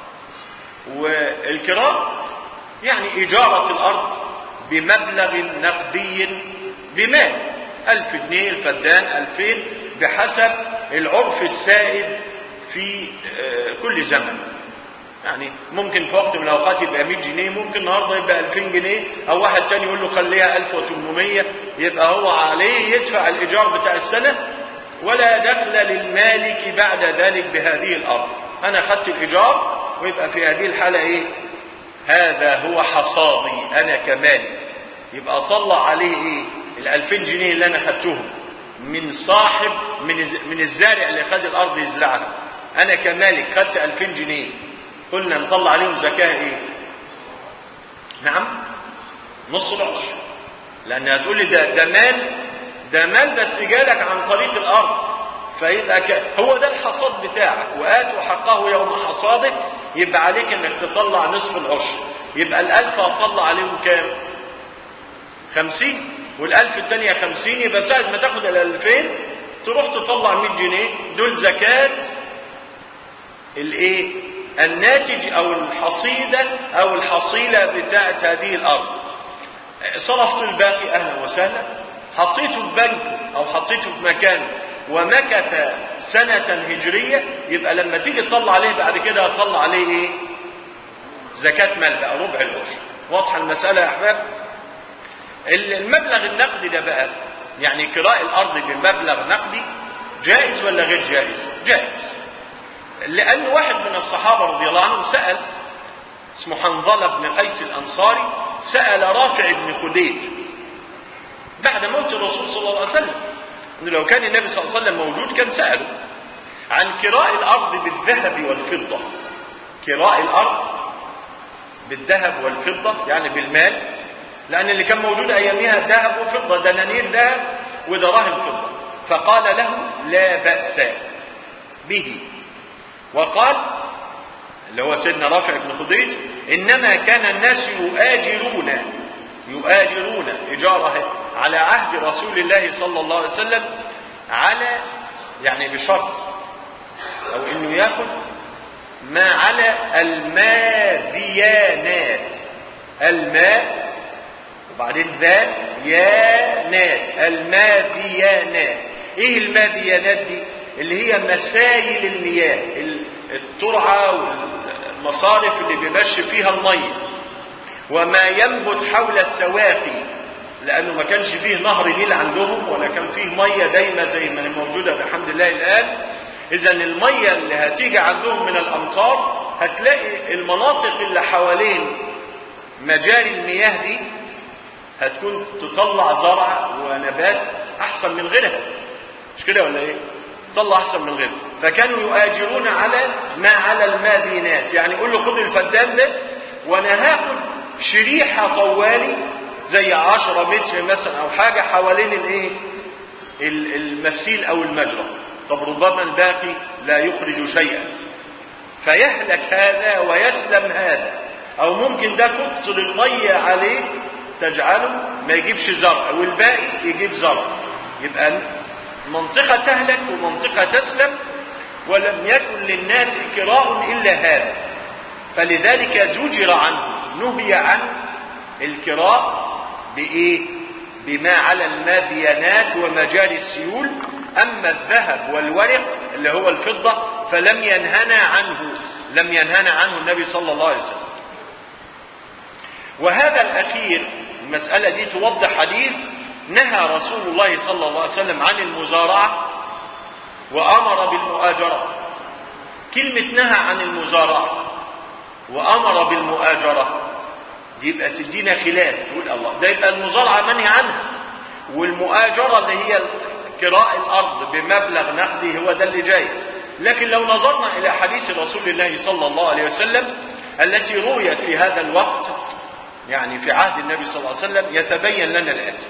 Speaker 1: والكراء يعني إجارة الأرض بمبلغ نقدي بمال ألف جنيه الفدان ألفين بحسب العرف السائد في كل زمن يعني ممكن في وقت من الاوقات يبقى 100 جنيه ممكن النهارده يبقى 2000 جنيه او واحد تاني يقول له خليها 1800 يبقى هو عليه يدفع الايجار بتاع السنه ولا دخل للمالك بعد ذلك بهذه الارض انا خدت الايجار ويبقى في هذه الحاله ايه هذا هو حصادي انا كمالك يبقى اطلع عليه ايه ال 2000 جنيه اللي انا خدتهم من صاحب من من الزارع اللي خد الارض يزرعها انا كمالك خدت 2000 جنيه قلنا نطلع عليهم زكاة ايه نعم نص العشر لان هتقول لي ده ده مال ده مال بس جالك عن طريق الارض فيبقى ك... هو ده الحصاد بتاعك واتوا حقه يوم حصاده يبقى عليك انك تطلع نصف العشر يبقى الالف هتطلع عليهم كام خمسين والالف التانية خمسين يبقى ساعة ما تاخد الالفين تروح تطلع 100 جنيه دول زكاة الايه الناتج او الحصيدة او الحصيلة بتاعت هذه الارض صرفت الباقي اهلا وسهلا حطيته في بنك او حطيته في مكان ومكث سنة هجرية يبقى لما تيجي تطلع عليه بعد كده هتطلع عليه ايه زكاة مال بقى ربع العشر واضحة المسألة يا احباب المبلغ النقدي ده بقى يعني كراء الارض بمبلغ نقدي جائز ولا غير جائز جائز لأن واحد من الصحابة رضي الله عنهم سأل اسمه حنظلة بن قيس الأنصاري سأل رافع بن خديج بعد موت الرسول صلى الله عليه وسلم إنه لو كان النبي صلى الله عليه وسلم موجود كان سأله عن كراء الأرض بالذهب والفضة كراء الأرض بالذهب والفضة يعني بالمال لأن اللي كان موجود أيامها ذهب وفضة دنانير ذهب ودراهم فضة فقال له لا بأس به وقال اللي هو سيدنا رافع بن خديج إنما كان الناس يؤاجرون يؤاجرون إجارة على عهد رسول الله صلى الله عليه وسلم على يعني بشرط أو إنه ياخذ ما على الماديانات الماء وبعدين ذال يانات الماديانات ايه الماديانات دي اللي هي مسايل المياه الترعة والمصارف اللي بيمشي فيها المية وما ينبت حول السواقي لانه ما كانش فيه نهر نيل عندهم ولا كان فيه مية دايمة زي ما هي موجودة بحمد الله الان اذا المية اللي هتيجي عندهم من الامطار هتلاقي المناطق اللي حوالين مجاري المياه دي هتكون تطلع زرع ونبات احسن من غيرها مش كده ولا ايه تطلع احسن من غيرها فكانوا يؤاجرون على ما على المدينات يعني يقول له خد الفدان ده وانا هاخد شريحة طوالي زي عشرة متر مثلا او حاجة حوالين الايه المسيل او المجرى طب ربما الباقي لا يخرج شيئا فيهلك هذا ويسلم هذا او ممكن ده كتر المية عليه تجعله ما يجيبش زرع والباقي يجيب زرع يبقى منطقة تهلك ومنطقة تسلم ولم يكن للناس كراء إلا هذا فلذلك زجر عنه نهي عن الكراء بإيه بما على الماديانات ومجاري السيول أما الذهب والورق اللي هو الفضة فلم ينهنا عنه لم ينهنا عنه النبي صلى الله عليه وسلم وهذا الأخير المسألة دي توضح حديث نهى رسول الله صلى الله عليه وسلم عن المزارعة وأمر بالمؤاجرة كلمة نهى عن المزارعة وأمر بالمؤاجرة دي يبقى تدينا خلاف تقول الله ده يبقى المزارعة منهي عنها والمؤاجرة اللي هي كراء الأرض بمبلغ نقدي هو ده اللي جايز لكن لو نظرنا إلى حديث رسول الله صلى الله عليه وسلم التي رويت في هذا الوقت يعني في عهد النبي صلى الله عليه وسلم يتبين لنا الآتي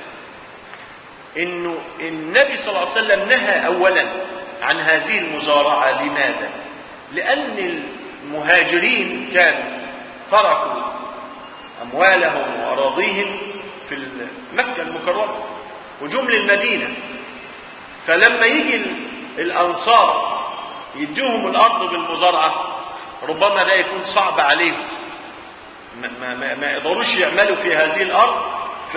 Speaker 1: انه النبي صلى الله عليه وسلم نهى اولا عن هذه المزارعة لماذا لان المهاجرين كانوا تركوا اموالهم واراضيهم في مكة المكرمة وجم للمدينة فلما يجي الانصار يديهم الارض بالمزارعة ربما ده يكون صعب عليهم ما, ما, ما يقدروش يعملوا في هذه الارض ف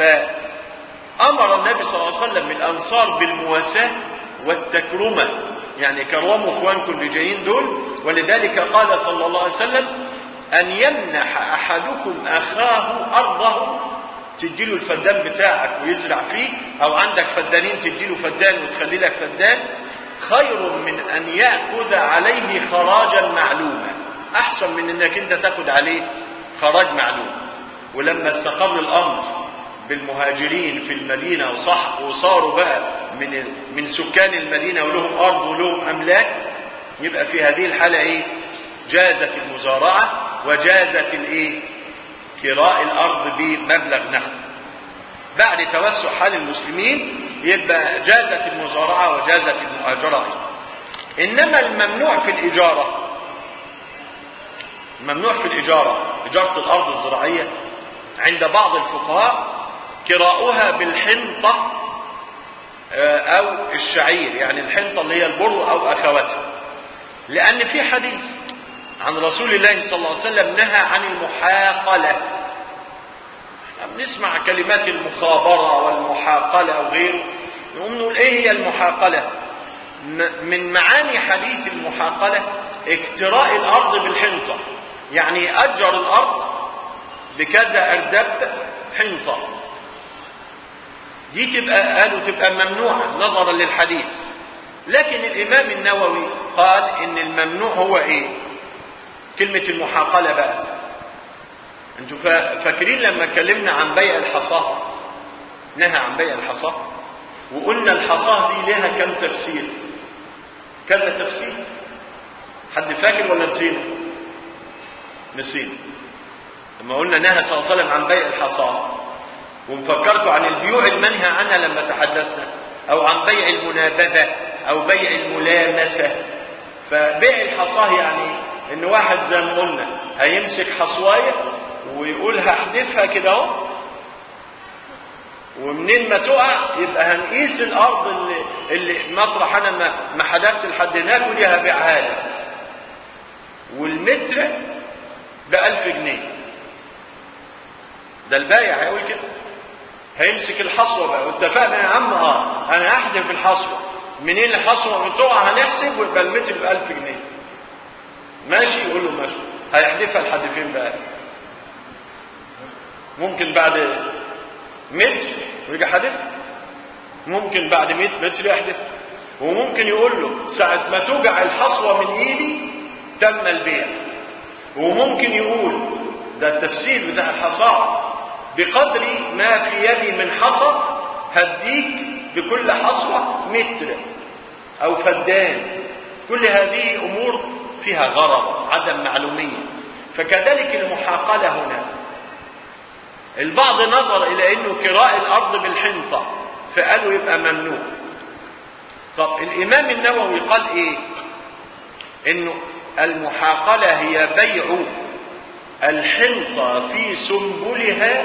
Speaker 1: أمر النبي صلى الله عليه وسلم الأنصار بالمواساة والتكرمة يعني كرموا إخوانكم اللي جايين دول ولذلك قال صلى الله عليه وسلم أن يمنح أحدكم أخاه أرضه تديله الفدان بتاعك ويزرع فيه أو عندك فدانين تديله فدان وتخلي لك فدان خير من أن يأخذ عليه خراجا معلوما أحسن من أنك أنت تأخذ عليه خراج معلوم ولما استقر الأمر بالمهاجرين في المدينة وصح وصاروا بقى من من سكان المدينة ولهم أرض ولهم أملاك يبقى في هذه الحالة إيه؟ جازت المزارعة وجازت الإيه؟ كراء الأرض بمبلغ نقد. بعد توسع حال المسلمين يبقى جازت المزارعة وجازت المؤاجرة أيضا. إنما الممنوع في الإجارة الممنوع في الإجارة إجارة الأرض الزراعية عند بعض الفقهاء كراؤها بالحنطة أو الشعير يعني الحنطة اللي هي البر أو أخواتها لأن في حديث عن رسول الله صلى الله عليه وسلم نهى عن المحاقلة بنسمع كلمات المخابرة والمحاقلة أو غيره نقوم نقول إيه هي المحاقلة من معاني حديث المحاقلة اكتراء الأرض بالحنطة يعني أجر الأرض بكذا أردب حنطة دي تبقى قالوا تبقى ممنوعة نظرا للحديث لكن الإمام النووي قال إن الممنوع هو إيه كلمة المحاقلة بقى انتوا فاكرين لما اتكلمنا عن بيع الحصاه نهى عن بيع الحصاه وقلنا الحصاه دي لها كم تفسير كذا تفسير حد فاكر ولا نسينا نسينا لما قلنا نهى صلى الله عليه وسلم عن بيع الحصاه ونفكركم عن البيوع المنهى عنها لما تحدثنا أو عن بيع المنابذة أو بيع الملامسة فبيع الحصاه يعني إن واحد زي ما قلنا هيمسك حصواية ويقول هحدفها كده اهو ومنين ما تقع يبقى هنقيس الارض اللي, اللي مطرح انا ما, ما حدفت لحد هناك ودي هبيعها لك والمتر ب 1000 جنيه ده البايع هيقول كده هيمسك الحصوه بقى واتفقنا يا عم اه انا هحدف الحصوه منين الحصوه بتقع هنحسب ويبقى المتر ب 1000 جنيه ماشي يقول له ماشي هيحدفها لحد فين بقى ممكن بعد متر ويجي حادف ممكن بعد 100 متر يحدف وممكن يقول له ساعة ما توجع الحصوة من ايدي تم البيع وممكن يقول ده التفسير بتاع الحصاة بقدر ما في يدي من حصى هديك بكل حصوة متر او فدان كل هذه امور فيها غرض عدم معلومية فكذلك المحاقلة هنا البعض نظر الى انه كراء الارض بالحنطة فقالوا يبقى ممنوع طب الامام النووي قال ايه انه المحاقلة هي بيع الحنطة في سنبلها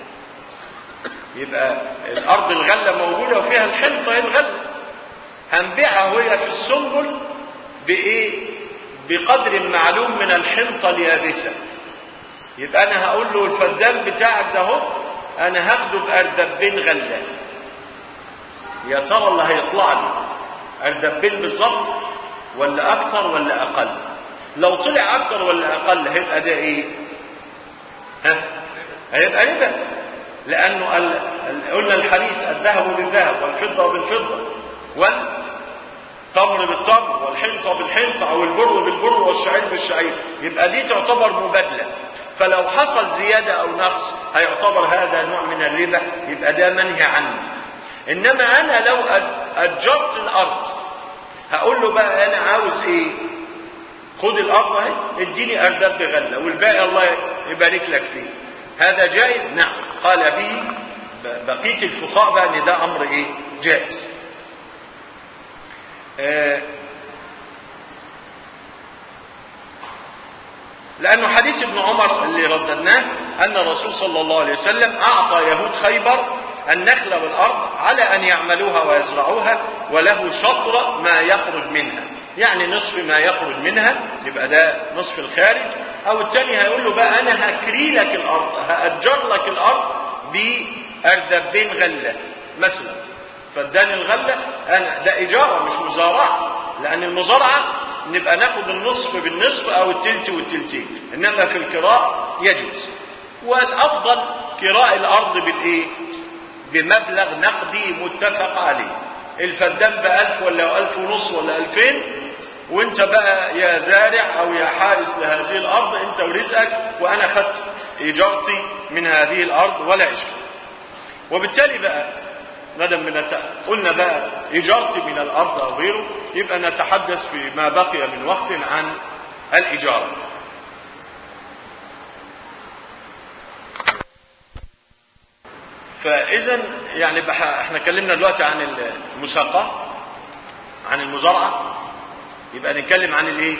Speaker 1: يبقى الارض الغلة موجودة وفيها الحنطة هي الغلة هنبيعها وهي في السنبل بايه بقدر معلوم من الحنطة اليابسة يبقى انا هقول له الفدان بتاعك ده اهو انا هاخده باردبين غله يا ترى اللي هيطلع لي اردبين بالظبط ولا اكتر ولا اقل لو طلع اكتر ولا اقل هيبقى ده ايه ها هيبقى ربا لانه ال... ال... قلنا الحديث الذهب بالذهب والفضه بالفضه والتمر بالتمر والحنطه بالحنطه او البر بالبر والشعير بالشعير يبقى دي تعتبر مبادله فلو حصل زيادة أو نقص هيعتبر هذا نوع من الربا يبقى ده منهي عنه إنما أنا لو أجرت الأرض هقول له بقى أنا عاوز إيه خد الأرض أهي اديني أردب بغلة والباقي الله يبارك لك فيه هذا جائز نعم قال به بقية الفقهاء بقى إن ده أمر إيه جائز آه لأنه حديث ابن عمر اللي رددناه أن الرسول صلى الله عليه وسلم أعطى يهود خيبر النخل والأرض على أن يعملوها ويزرعوها وله شطر ما يخرج منها يعني نصف ما يخرج منها يبقى ده نصف الخارج أو الثاني هيقول له بقى أنا هكري لك الأرض هأجر لك الأرض بأردبين غلة مثلا فاداني الغلة أنا ده إجارة مش مزارعة لأن المزارعة نبقى ناخد النصف بالنصف او التلت والتلتين انما في الكراء يجوز والافضل كراء الارض بالايه بمبلغ نقدي متفق عليه الفدان بألف ولا ألف ونص ولا ألفين وانت بقى يا زارع او يا حارس لهذه الارض انت ورزقك وانا خدت ايجارتي من هذه الارض ولا اشكال وبالتالي بقى ندم من الت... قلنا بقى إجارتي من الأرض أو غيره يبقى نتحدث فيما بقي من وقت عن الإجارة فإذا يعني بح... احنا اتكلمنا دلوقتي عن المساقة عن المزارعة يبقى نتكلم عن الايه؟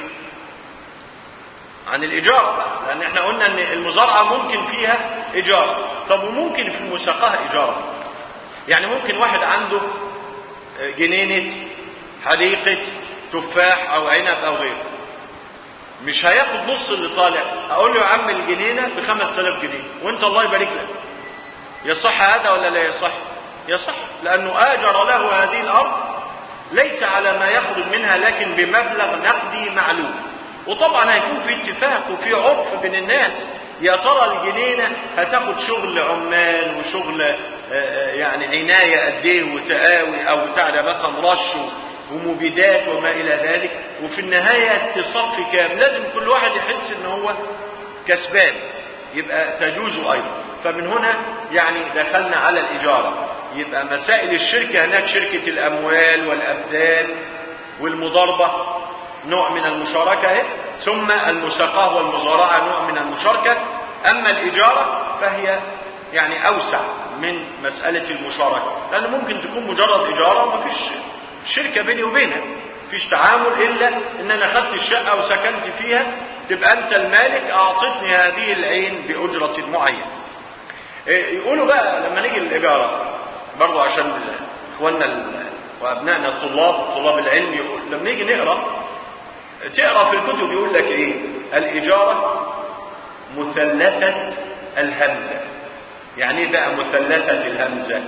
Speaker 1: عن الإجارة بقى لأن احنا قلنا إن المزارعة ممكن فيها إجارة طب وممكن في المساقة إجارة يعني ممكن واحد عنده جنينة حديقة تفاح او عنب او غيره مش هياخد نص اللي طالع اقول له يا عم الجنينة ب 5000 جنيه وانت الله يبارك لك يصح هذا ولا لا يصح يصح لانه اجر له هذه الارض ليس على ما يخرج منها لكن بمبلغ نقدي معلوم وطبعا هيكون في اتفاق وفي عرف بين الناس يا ترى الجنينة هتاخد شغل عمال وشغل يعني عناية قد ايه وتقاوي او بتاع ده مثلا رش ومبيدات وما الى ذلك وفي النهاية تصفي كام لازم كل واحد يحس ان هو كسبان يبقى تجوز ايضا فمن هنا يعني دخلنا على الاجارة يبقى مسائل الشركة هناك شركة الاموال والابدان والمضاربة نوع من المشاركة ثم المساقاه والمزارعة نوع من المشاركة أما الإجارة فهي يعني أوسع من مسألة المشاركة لأن ممكن تكون مجرد إجارة ومفيش شركة بيني وبينك مفيش تعامل إلا إن أنا خدت الشقة وسكنت فيها تبقى أنت المالك أعطتني هذه العين بأجرة معينة يقولوا بقى لما نيجي الإجارة برضو عشان إخواننا وأبنائنا الطلاب طلاب العلم يقول لما نيجي نقرأ تقرأ في الكتب يقول لك إيه الإجارة مثلثة الهمزة يعني ايه بقى مثلثة الهمزة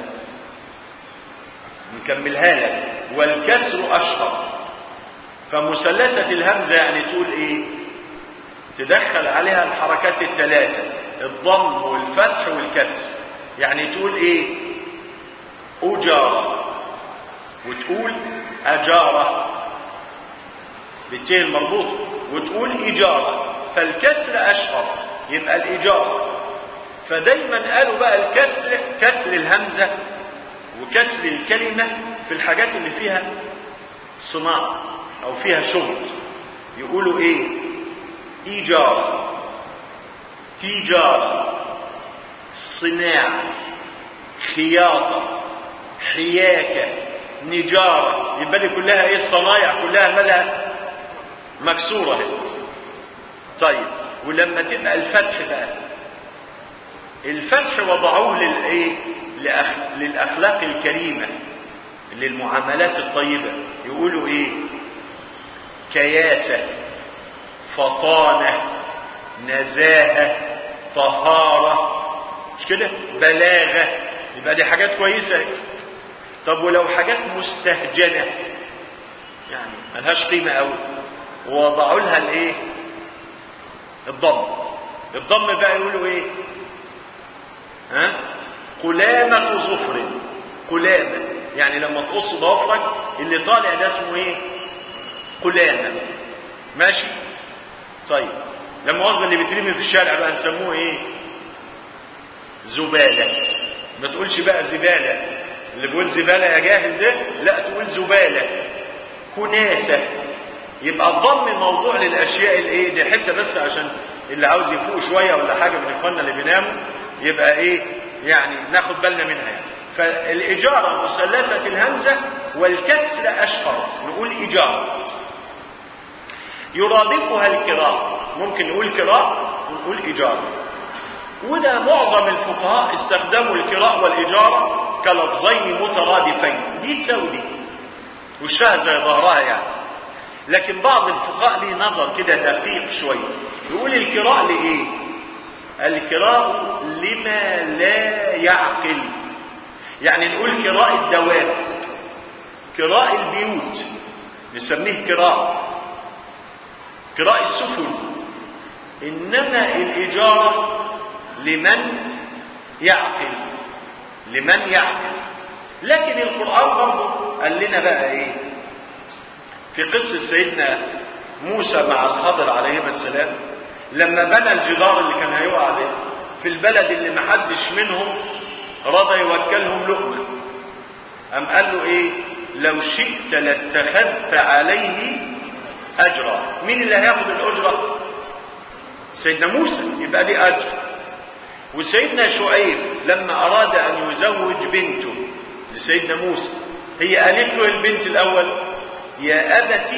Speaker 1: نكملها لك والكسر أشهر فمثلثة الهمزة يعني تقول ايه تدخل عليها الحركات الثلاثة الضم والفتح والكسر يعني تقول ايه أجارة وتقول أجارة بالتين المربوطة وتقول إجارة فالكسر أشهر يبقى الإجارة فدايما قالوا بقى الكسر كسر الهمزة وكسر الكلمة في الحاجات اللي فيها صناعة أو فيها شغل يقولوا إيه إيجار تجارة صناعة خياطة حياكة نجارة يبقى دي كلها ايه الصنايع كلها مالها مكسورة هي. طيب ولما تبقى الفتح بقى الفتح وضعوه للايه لأخ... للاخلاق الكريمه للمعاملات الطيبه يقولوا ايه كياسه فطانه نزاهه طهاره مش كده بلاغه يبقى دي حاجات كويسه طب ولو حاجات مستهجنه يعني ملهاش قيمه قوي ووضعوا لها الايه الضم الضم بقى يقولوا ايه ها قلامة ظفر قلامة يعني لما تقص ضوافرك اللي طالع ده اسمه ايه قلامة ماشي طيب لما وزن اللي بيترمي في الشارع بقى نسموه ايه زبالة ما تقولش بقى زبالة اللي بيقول زبالة يا جاهل ده لا تقول زبالة كناسة يبقى الضم موضوع للاشياء الايه دي حته بس عشان اللي عاوز يفوق شويه ولا حاجه من اخواننا اللي بيناموا يبقى ايه يعني ناخد بالنا منها يعني فالاجاره مثلثه الهمزه والكسر اشهر نقول اجاره يرادفها الكراء ممكن نقول كراء ونقول اجاره وده معظم الفقهاء استخدموا الكراء والاجاره كلفظين مترادفين دي تساوي دي وشها زي ظهرها يعني لكن بعض الفقهاء ليه نظر كده دقيق شويه يقول الكراء لايه الكراء لما لا يعقل يعني نقول كراء الدواب كراء البيوت نسميه كراء كراء السفن انما الاجاره لمن يعقل لمن يعقل لكن القران برضه قال لنا بقى ايه في قصة سيدنا موسى مع الخضر عليهما السلام لما بنى الجدار اللي كان هيقع ده في البلد اللي محدش منهم رضى يوكلهم لقمة أم قال له إيه لو شئت لاتخذت عليه أجرا مين اللي هياخد الأجرة سيدنا موسى يبقى دي أجر وسيدنا شعيب لما أراد أن يزوج بنته لسيدنا موسى هي قالت له البنت الأول يا أبت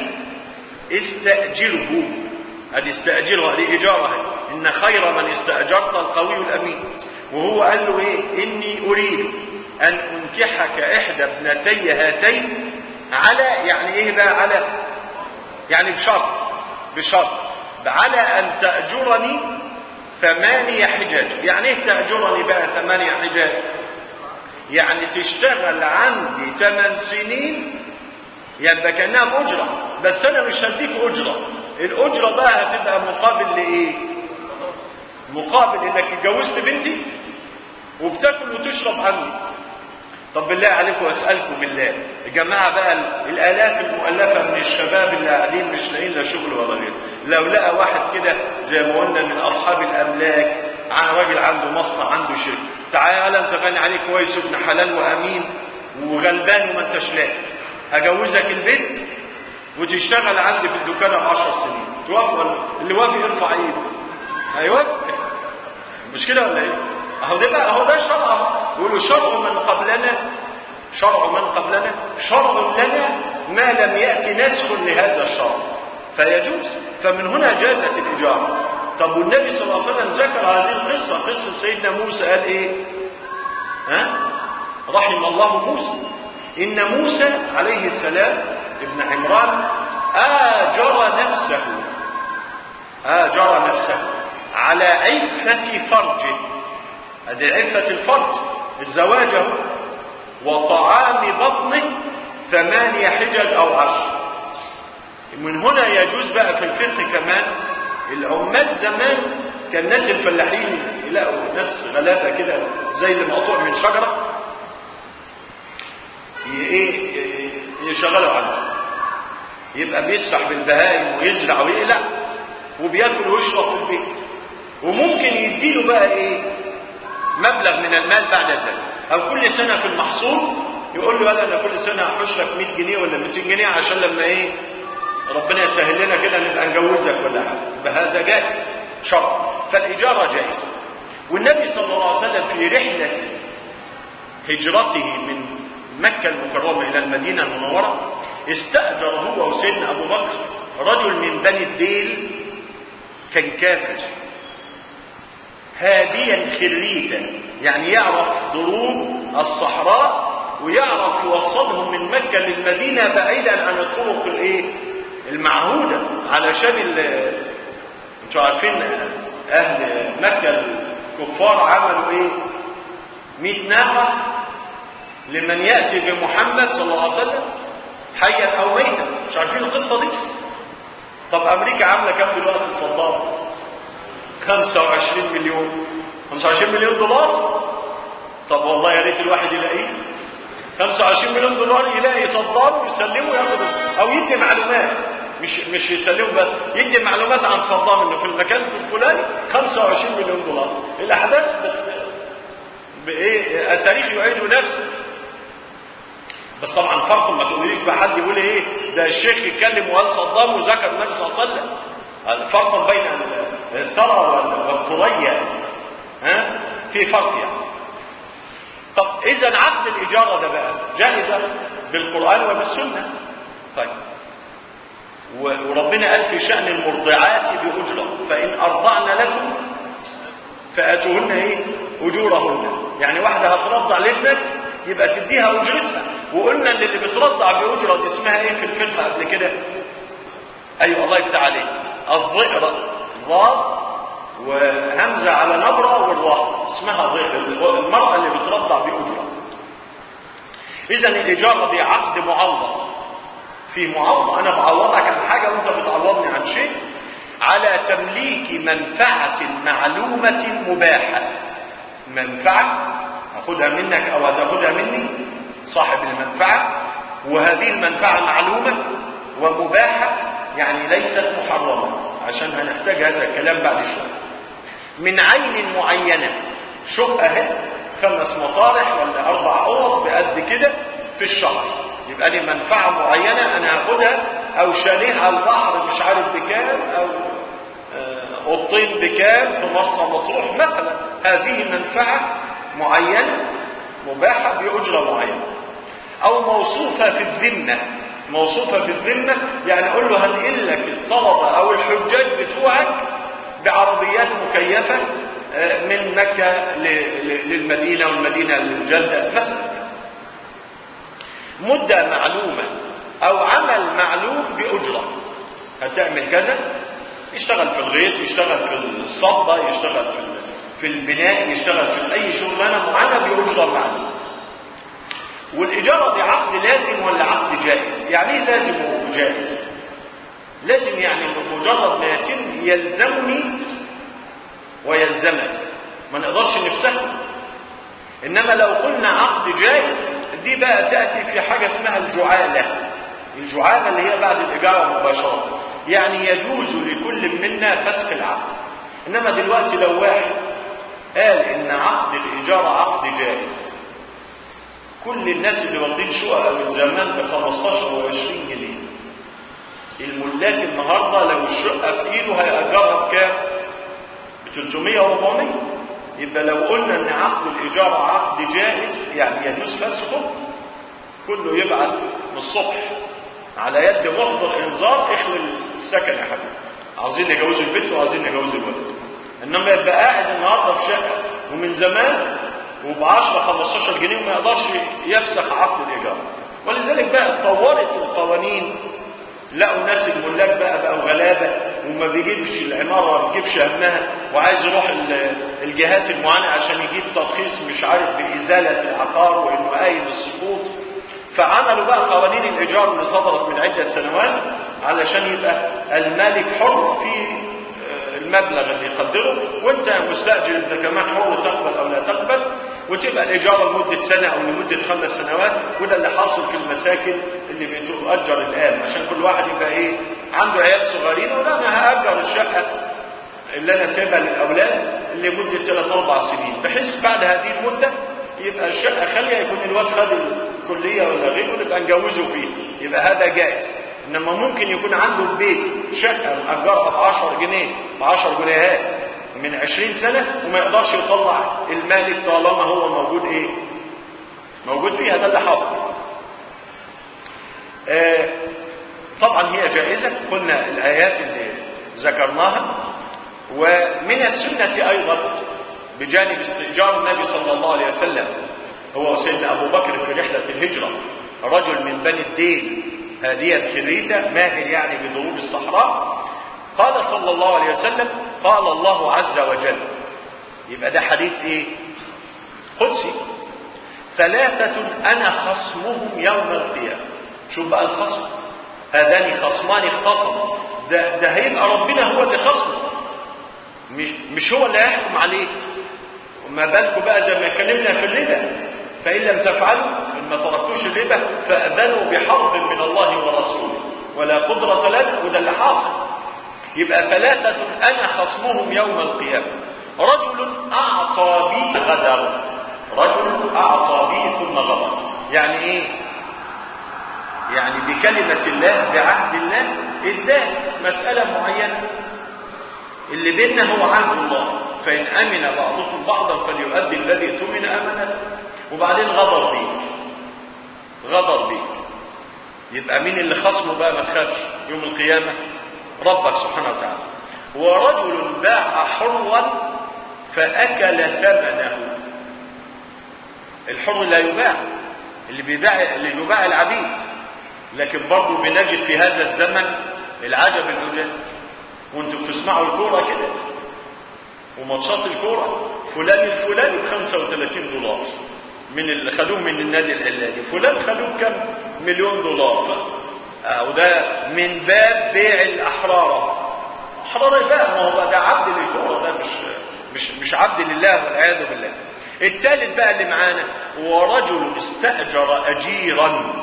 Speaker 1: استأجره هذه استأجره هذه إجارة إن خير من استأجرت القوي الأمين وهو قال له إيه إني أريد أن أنكحك إحدى ابنتي هاتين على يعني إيه بقى على يعني بشرط بشرط على أن تأجرني ثمانية حجاج يعني إيه تأجرني بقى ثمانية حجاج يعني تشتغل عندي ثمان سنين يبقى كانها بأجرة بس انا مش هديك اجرة الاجرة بقى هتبقى مقابل لايه مقابل انك اتجوزت بنتي وبتاكل وتشرب عني طب بالله عليكم اسالكم بالله يا جماعه بقى الالاف المؤلفه من الشباب اللي قاعدين مش لاقيين لا شغل ولا غيره لو لقى واحد كده زي ما قلنا من اصحاب الاملاك راجل عنده مصنع عنده شركه تعالى انت غني عليك كويس ابن حلال وامين وغلبان وما انتش لاقي هجوزك البنت وتشتغل عندي في الدكان عشر سنين توافق اللي وافق يرفع ايده هيوافق مش كده ولا ايه اهو ده بقى اهو ده شرع يقولوا شرع من قبلنا شرع من قبلنا شرع لنا ما لم يأتي نسخ لهذا الشرع فيجوز فمن هنا جازت الإجارة طب والنبي صلى الله عليه وسلم ذكر هذه القصة قصة سيدنا موسى قال ايه ها رحم الله موسى إن موسى عليه السلام ابن عمران آجر نفسه آجر نفسه على عفة فرجه هذه عفة الفرج الزواج وطعام بطنه ثمانية حجج أو عشر من هنا يجوز بقى في الفقه كمان العمال زمان كان ناس الفلاحين يلاقوا ناس غلابه كده زي اللي مقطوع من شجره ايه يشغلوا عنه يبقى بيسرح بالبهائم ويزرع ويقلع وبياكل ويشرب في البيت وممكن يديله بقى ايه مبلغ من المال بعد ذلك او كل سنه في المحصول يقول له يلا انا كل سنه هحوش لك 100 جنيه ولا 200 جنيه عشان لما ايه ربنا يسهل لنا كده نبقى نجوزك ولا حاجه فهذا جائز شرع فالاجاره جائزه والنبي صلى الله عليه وسلم في رحله هجرته من مكه المكرمه الى المدينه المنوره استاجر هو وسيدنا ابو بكر رجل من بني الديل كان كافر هاديا خريتا يعني يعرف ضروب الصحراء ويعرف يوصلهم من مكة للمدينة بعيدا عن الطرق الايه المعهودة علشان انتوا عارفين اهل مكة الكفار عملوا ايه 100 ناقة لمن يأتي بمحمد صلى الله عليه وسلم حيا او ميتا مش عارفين القصة دي طب امريكا عاملة كام دلوقتي صدام 25 مليون 25 مليون دولار طب والله يا ريت الواحد يلاقيه 25 مليون دولار يلاقي صدام ويسلمه ياخد او يدي معلومات مش مش يسلمه بس يدي معلومات عن صدام انه في المكان الفلاني 25 مليون دولار الاحداث بت... بايه التاريخ يعيد نفسه بس طبعا فرق ما تقوليش بحد يقول ايه ده الشيخ يتكلم وقال صدام وذكر النبي صلى الله عليه وسلم الفرق بين الثرى والثريا ها في فرق يعني طب اذا عقد الاجاره ده بقى جائزه بالقران وبالسنه طيب وربنا قال في شان المرضعات باجره فان ارضعن لكم فاتوهن ايه اجورهن يعني واحده هترضع لابنك يبقى تديها اجرتها وقلنا ان اللي بترضع باجره دي اسمها ايه في الفقه قبل كده ايوه الله يفتح عليك الضئر ضاد وهمزة على نبرة والراء اسمها ضئر المرأة اللي بترضع بأجرة إذا الإجارة دي عقد معوض في معوض أنا بعوضك عن حاجة وأنت بتعوضني عن شيء على تمليك منفعة معلومة مباحة منفعة أخذها منك أو هتاخدها مني صاحب المنفعة وهذه المنفعة معلومة ومباحة يعني ليست محرمة عشان هنحتاج هذا الكلام بعد شوية من عين معينة شقة اهي خمس مطارح ولا أربع أوض بقد كده في الشهر يبقى لي منفعة معينة أنا هاخدها أو شاليه على البحر مش عارف بكام أو أوضتين بكام في مرسى مطروح مثلا هذه منفعة معينة مباحة بأجرة معينة أو موصوفة في الذمة موصوفة في الذمة يعني أقول له هنقل لك الطلبة أو الحجاج بتوعك بعربيات مكيفة من مكة للمدينة والمدينة للجدة مثلا مدة معلومة أو عمل معلوم بأجرة هتعمل كذا يشتغل في الغيط يشتغل في الصبة يشتغل في في البناء يشتغل في أي شغلانة معينة بأجرة معلومة والإجارة دي عقد لازم ولا عقد جائز يعني ايه لازم وجائز لازم يعني مجرد ما يتم يلزمني ويلزمك ما نقدرش نفسها انما لو قلنا عقد جائز دي بقى تأتي في حاجة اسمها الجعالة الجعالة اللي هي بعد الإجارة مباشرة يعني يجوز لكل منا فسخ العقد انما دلوقتي لو واحد قال ان عقد الإجارة عقد جائز كل الناس اللي واخدين شقق من زمان ب 15 و 20 جنيه الملاك النهارده لو الشقه في ايده هيأجرها بكام؟ ب 300 و 400 يبقى لو قلنا ان عقد الايجار عقد جائز يعني يجوز فسخه كله يبعت من الصبح على يد محضر انذار اخوي السكن يا حبيبي عاوزين نجوز البنت وعاوزين نجوز الولد انما يبقى قاعد النهارده في شقه ومن زمان وب 10 15 جنيه وما يقدرش يفسخ عقد الايجار ولذلك بقى اتطورت القوانين لقوا ناس الملاك بقى بقوا غلابه وما بيجيبش العماره ما بيجيبش همها وعايز يروح ال- الجهات المعينه عشان يجيب ترخيص مش عارف بازاله العقار وانه قايل السقوط فعملوا بقى قوانين الايجار اللي صدرت من عده سنوات علشان يبقى المالك حر في آه، المبلغ اللي يقدره وانت مستاجر انت كمان حر تقبل او لا تقبل وتبقى الاجاره لمده سنه او لمده خمس سنوات وده اللي حاصل في المساكن اللي بتؤجر الان عشان كل واحد يبقى ايه عنده عيال صغيرين ولا انا هاجر الشقه اللي انا سايبها للاولاد لمده ثلاث اربع سنين بحيث بعد هذه المده يبقى الشقه خاليه يكون الواد خد الكليه ولا غيره نبقى نجوزه فيه يبقى هذا جائز انما ممكن يكون عنده البيت شقه مأجرها ب 10 جنيه ب 10 جنيهات من 20 سنه وما يقدرش يطلع المالك طالما هو موجود ايه؟ موجود فيها ده اللي حاصل. آه طبعا هي جائزه قلنا الايات اللي ذكرناها ومن السنه ايضا بجانب استئجار النبي صلى الله عليه وسلم هو سيدنا ابو بكر في رحله الهجره رجل من بني الدين هاديا خريته ماهر يعني بضروب الصحراء قال صلى الله عليه وسلم قال الله عز وجل يبقى ده حديث ايه قدسي ثلاثة أنا خصمهم يوم القيامة شوف بقى الخصم هذان خصمان اختصموا ده, ده هيبقى ربنا هو اللي خصمه مش, مش هو اللي هيحكم عليه وما بالكم بقى زي ما اتكلمنا في الربا فإن لم تفعلوا إن ما تركتوش الربا فأذنوا بحرب من الله ورسوله ولا قدرة لنا وده اللي حاصل يبقى ثلاثة أنا خصمهم يوم القيامة رجل أعطى بي غدر رجل أعطى بي ثم غدر يعني إيه يعني بكلمة الله بعهد الله اداه مسألة معينة اللي بيننا هو عهد الله فإن أمن بعضكم بعضا فليؤدي الذي اؤتمن أمنته وبعدين غدر بيك غدر بيك يبقى مين اللي خصمه بقى ما تخافش يوم القيامة ربك سبحانه وتعالى ورجل باع حرا فأكل ثمنه الحر لا يباع اللي بيباع اللي بيباع العبيد لكن برضه بنجد في هذا الزمن العجب العجاب وانتوا بتسمعوا الكوره كده وماتشات الكوره فلان الفلاني ب 35 دولار من اللي خدوه من النادي العلاني فلان خدوه كم مليون دولار وده من باب بيع الاحرار احرار بقى ما هو ده عبد للكوره ده مش مش مش عبد لله والعياذ بالله الثالث بقى اللي معانا ورجل استاجر اجيرا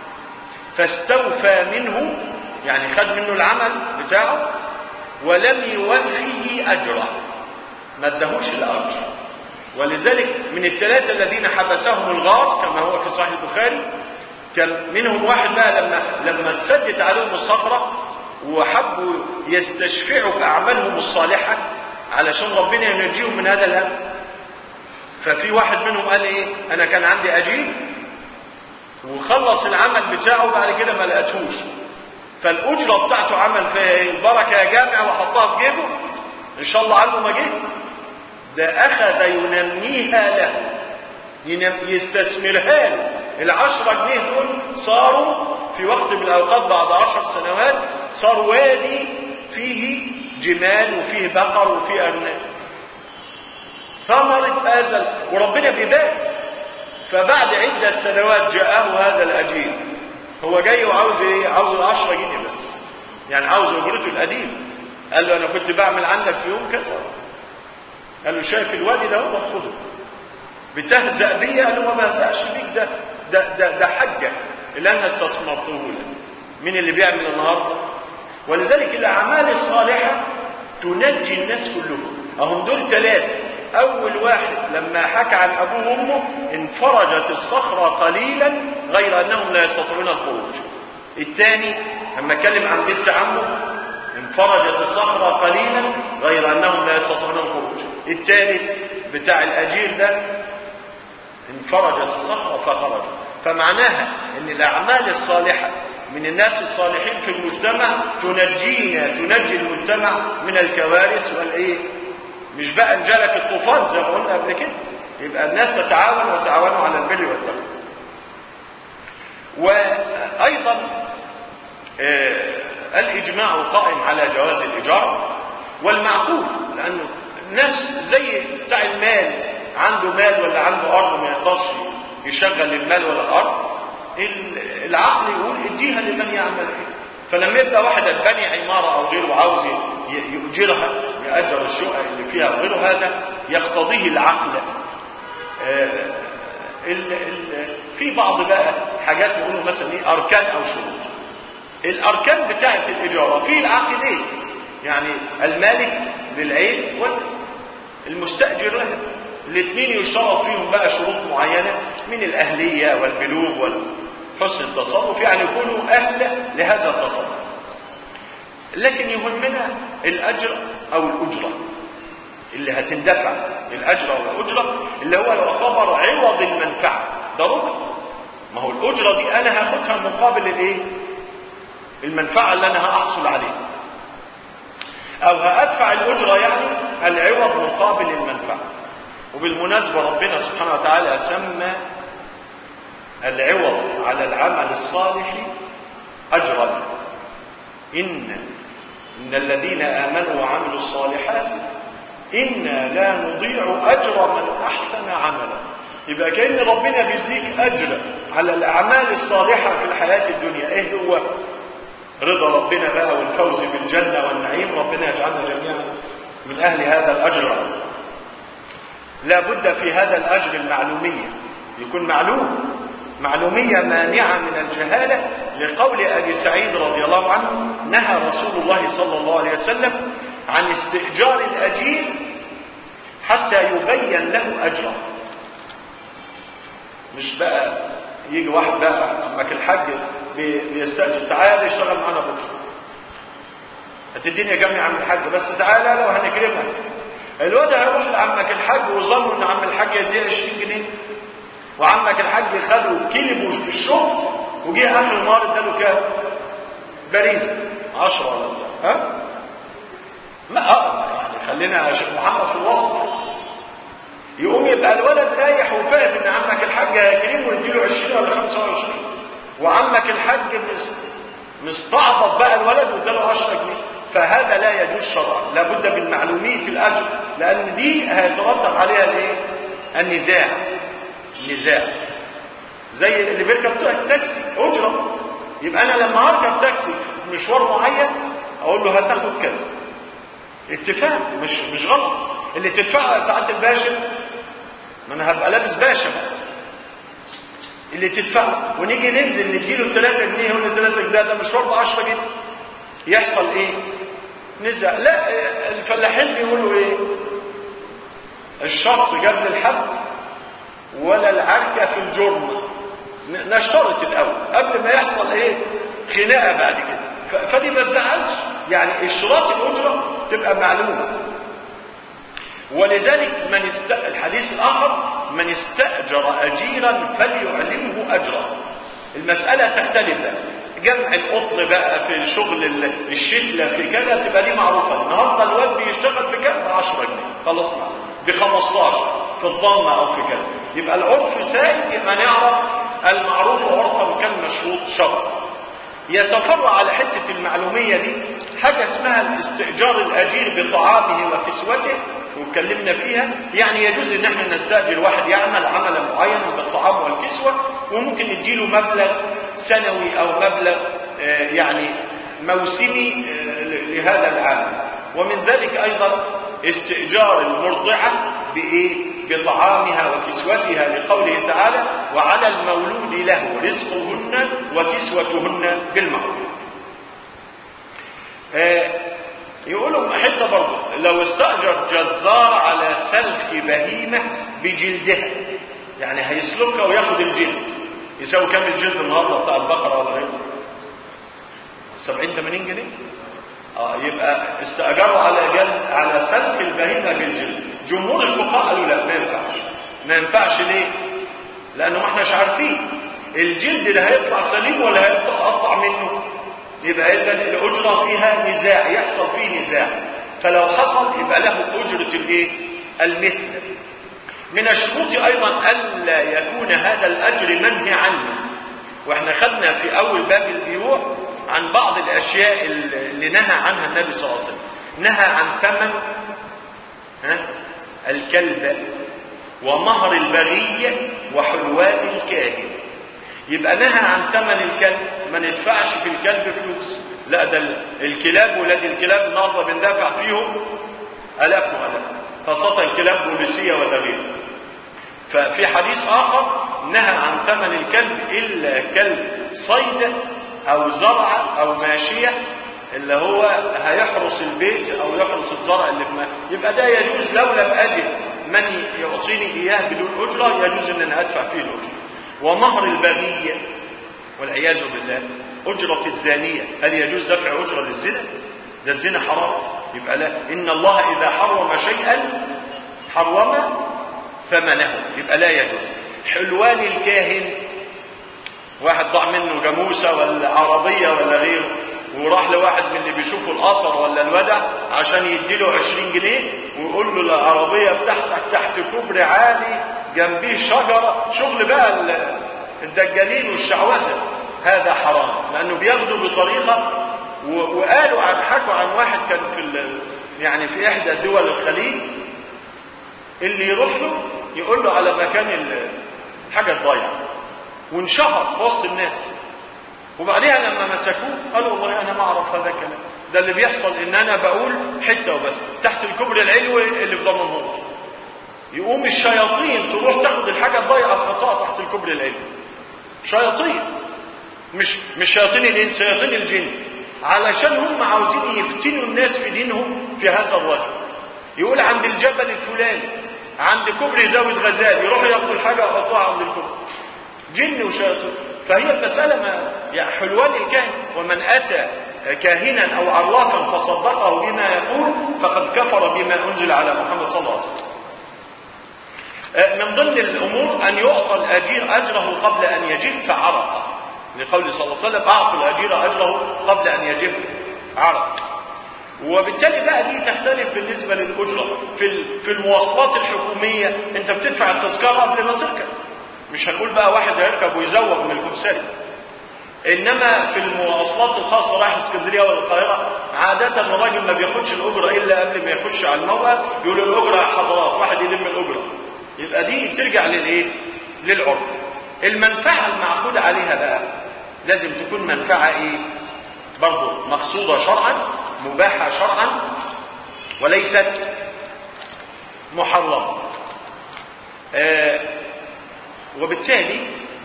Speaker 1: فاستوفى منه يعني خد منه العمل بتاعه ولم يوفيه اجره ما ادهوش الاجر ولذلك من الثلاثه الذين حبسهم الغار كما هو في صحيح البخاري كان منهم واحد بقى لما لما اتسدت عليهم الصخره وحبوا يستشفعوا باعمالهم الصالحه علشان ربنا ينجيهم من هذا الهم ففي واحد منهم قال ايه انا كان عندي اجير وخلص العمل بتاعه بعد كده ما لقتهوش فالاجره بتاعته عمل فيها ايه البركه يا جامع وحطها في جيبه ان شاء الله عنه ما جه ده اخذ ينميها له يستثمرها له العشرة جنيه دول صاروا في وقت من الاوقات بعد عشر سنوات صار وادي فيه جمال وفيه بقر وفيه ارنب ثمرة هذا وربنا بيبارك فبعد عدة سنوات جاءه هذا الأجير هو جاي وعاوز ايه عاوز 10 جنيه بس يعني عاوز اجرته القديم قال له انا كنت بعمل عندك في يوم كذا قال له شايف الوادي ده هو خده بتهزأ بيا قال له ما بهزأش بيك ده ده ده, ده حجة اللي انا استثمرته لك مين اللي بيعمل النهارده ولذلك الاعمال الصالحة تنجي الناس كلهم اهم دول ثلاثة أول واحد لما حكى عن أبوه وأمه انفرجت الصخرة قليلا غير أنهم لا يستطيعون الخروج. الثاني لما اتكلم عن بنت عمه انفرجت الصخرة قليلا غير أنهم لا يستطيعون الخروج. الثالث بتاع الأجير ده انفرجت الصخرة فخرج فمعناها ان الأعمال الصالحة من الناس الصالحين في المجتمع تنجينا تنجي المجتمع من الكوارث والايه مش بقى انجلك الطوفان زي ما قلنا قبل كده يبقى الناس تتعاون وتعاونوا على البر والتقوى وايضا آه الاجماع قائم على جواز الايجار والمعقول لانه الناس زي بتاع المال عنده مال ولا عنده ارض ما يقدرش يشغل المال ولا الارض العقل يقول اديها لمن يعمل فيها فلما يبقى واحد بني عمارة او غيره عاوز يؤجرها يأجر الشقق اللي فيها وغيره هذا يقتضيه العقل آه ال ال في بعض بقى حاجات يقولوا مثلا ايه اركان او شروط الاركان بتاعه الاجاره في العقل ايه يعني المالك للعين والمستاجر له الاثنين يشترط فيهم بقى شروط معينه من الاهليه والبلوغ وحسن التصرف يعني يكونوا اهل لهذا التصرف لكن يهمنا الاجر او الاجره اللي هتندفع الاجر او الاجره اللي هو يعتبر عوض المنفعه ده ركن ما هو الاجره دي انا هاخدها مقابل الايه المنفعه اللي انا هحصل عليها او هادفع الاجره يعني العوض مقابل المنفعه وبالمناسبه ربنا سبحانه وتعالى سمى العوض على العمل الصالح اجرا ان ان الذين امنوا وعملوا الصالحات إنا لا نضيع أجر من أحسن عملا يبقى كأن ربنا بيديك أجر على الأعمال الصالحة في الحياة الدنيا إيه هو رضا ربنا بقى والفوز بالجنة والنعيم ربنا يجعلنا جميعا من أهل هذا الأجر لا بد في هذا الأجر المعلومية يكون معلوم معلومية مانعة من الجهالة لقول أبي سعيد رضي الله عنه نهى رسول الله صلى الله عليه وسلم عن استئجار الأجير حتى يبين له أجره مش بقى يجي واحد بقى عمك الحاج بيستأجر تعالى اشتغل معانا بكره هتديني كام يا عم الحاج بس تعالى لو هنكرمك الواد هيروح لعمك الحاج وظنوا ان عم الحاج يديه 20 جنيه وعمك الحاج خده كلبه في الشغل وجه اخر النهار اداله كام؟ باريزه 10 ولا ها؟ ما اه يعني خلينا يا شيخ محمد في الوسط يقوم يبقى الولد رايح وفاهم ان عمك الحاج هيكرمه ويديله 20 ولا 25 وعمك الحاج مستعبط بقى الولد واداله 10 جنيه فهذا لا يجوز شرعا لابد من معلوميه الاجر لان دي هيترتب عليها الايه؟ النزاع النزاع زي اللي بيركب تاكسي اجره يبقى انا لما اركب تاكسي في مشوار معين اقول له هتاخد كذا اتفاق مش مش غلط اللي تدفعها ساعات الباشا ما انا هبقى لابس باشا اللي تدفعه ونيجي ننزل نديله 3 جنيه هنا 3 جنيه ده مشوار ب 10 جنيه يحصل ايه؟ نزع لا الفلاحين بيقولوا ايه؟ الشرط قبل الحد ولا العركه في الجرم نشترط الاول قبل ما يحصل ايه؟ خناقه بعد كده فدي ما تزعلش يعني اشتراط الاجره تبقى معلومه ولذلك من است... الحديث الاخر من استاجر اجيرا فليعلمه اجره المساله تختلف جمع القطن بقى في شغل الشتله في كذا تبقى دي معروفه النهارده الواد بيشتغل بكام ب 10 جنيه خلاص ب 15 في الضامه او في كذا يبقى العرف سائد يبقى نعرف المعروف عرفا كالمشروط شرط يتفرع على حته المعلوميه دي حاجه اسمها الاستئجار الاجير بطعامه وكسوته واتكلمنا فيها يعني يجوز ان احنا نستاجر واحد يعمل عملا معينا بالطعام والكسوه وممكن نديله مبلغ سنوي او مبلغ يعني موسمي لهذا العام ومن ذلك ايضا استئجار المرضعه بايه بطعامها وكسوتها لقوله تعالى وعلى المولود له رزقهن وكسوتهن بالمعروف يقولوا حته برضه لو استأجر جزار على سلخ بهيمة بجلدها يعني هيسلكها وياخد الجلد يساوي كام الجلد النهارده بتاع البقرة ولا غيره 70 80 جنيه اه يبقى استأجروا على جلد على سلخ البهيمة بالجلد جمهور الفقهاء قالوا لا ما ينفعش ما ينفعش ليه لانه ما احناش عارفين الجلد اللي هيطلع سليم ولا هيقطع منه يبقى اذا الاجره فيها نزاع يحصل فيه نزاع فلو حصل يبقى له اجره الايه المثل من الشروط ايضا الا يكون هذا الاجر منهي عنه واحنا خدنا في اول باب البيوع عن بعض الاشياء اللي نهى عنها النبي صلى الله عليه وسلم نهى عن ثمن ها الكلب ومهر البغي وحلوان الكاهن يبقى نهى عن ثمن الكلب ما ندفعش في الكلب فلوس لا ده الكلاب ولاد الكلاب النهارده بندافع فيهم الاف والاف خاصه كلاب بوليسيه ولا غيره ففي حديث اخر نهى عن ثمن الكلب الا كلب صيد او زرع او ماشيه اللي هو هيحرس البيت او يحرس الزرع اللي في ما يبقى ده يجوز لو لم اجد من يعطيني اياه بدون اجره يجوز ان انا ادفع فيه الاجره ومهر البغي والعياذ بالله اجره الزانيه هل يجوز دفع اجره للزنا ده الزنا حرام يبقى لا ان الله اذا حرم شيئا حرم ثمنه يبقى لا يجوز حلوان الكاهن واحد ضاع منه جاموسه ولا عربيه ولا غيره وراح لواحد من اللي بيشوفوا القطر ولا الودع عشان يديله 20 جنيه ويقول له العربيه بتاعتك تحت كوبري عالي جنبيه شجره شغل بقى الدجالين والشعوذه هذا حرام لانه بياخده بطريقه وقالوا عن حكوا عن واحد كان في يعني في احدى دول الخليج اللي يروح له يقول له على مكان الحاجه الضايعه وانشهر في وسط الناس وبعديها لما مسكوه قالوا والله انا ما اعرف هذا الكلام ده اللي بيحصل ان انا بقول حته وبس تحت الكوبري العلوي اللي في دمنهور يقوم الشياطين تروح تاخد الحاجه الضايعه تحطها تحت الكوبري العلوي شياطين مش مش شياطين الانس شياطين الجن علشان هم عاوزين يفتنوا الناس في دينهم في هذا الرجل يقول عند الجبل الفلاني عند كوبري زاويه غزال يروحوا ياخدوا الحاجه ويحطوها عند الكوبري جن وشياطين فهي المسألة ما يعني حلوان الكهن ومن أتى كاهنا أو عرافا فصدقه بما يقول فقد كفر بما أنزل على محمد صلى الله عليه وسلم من ضمن الأمور أن يعطى الأجير أجره قبل أن يجف عرقه لقول صلى الله عليه وسلم أعطوا الأجير أجره قبل أن يجف عرق وبالتالي بقى دي تختلف بالنسبة للأجرة في في المواصلات الحكومية أنت بتدفع التذكرة قبل ما تركب مش هنقول بقى واحد هيركب ويزوغ من الكمساري انما في المواصلات الخاصه رايح اسكندريه ولا القاهره عاده الراجل ما بياخدش الاجره الا قبل ما يخش على الموقع يقول الاجره يا حضرات واحد يلم الاجره يبقى دي ترجع للايه للعرف المنفعه المعقود عليها بقى لازم تكون منفعه ايه برضه مقصوده شرعا مباحه شرعا وليست محرمه آه وبالتالي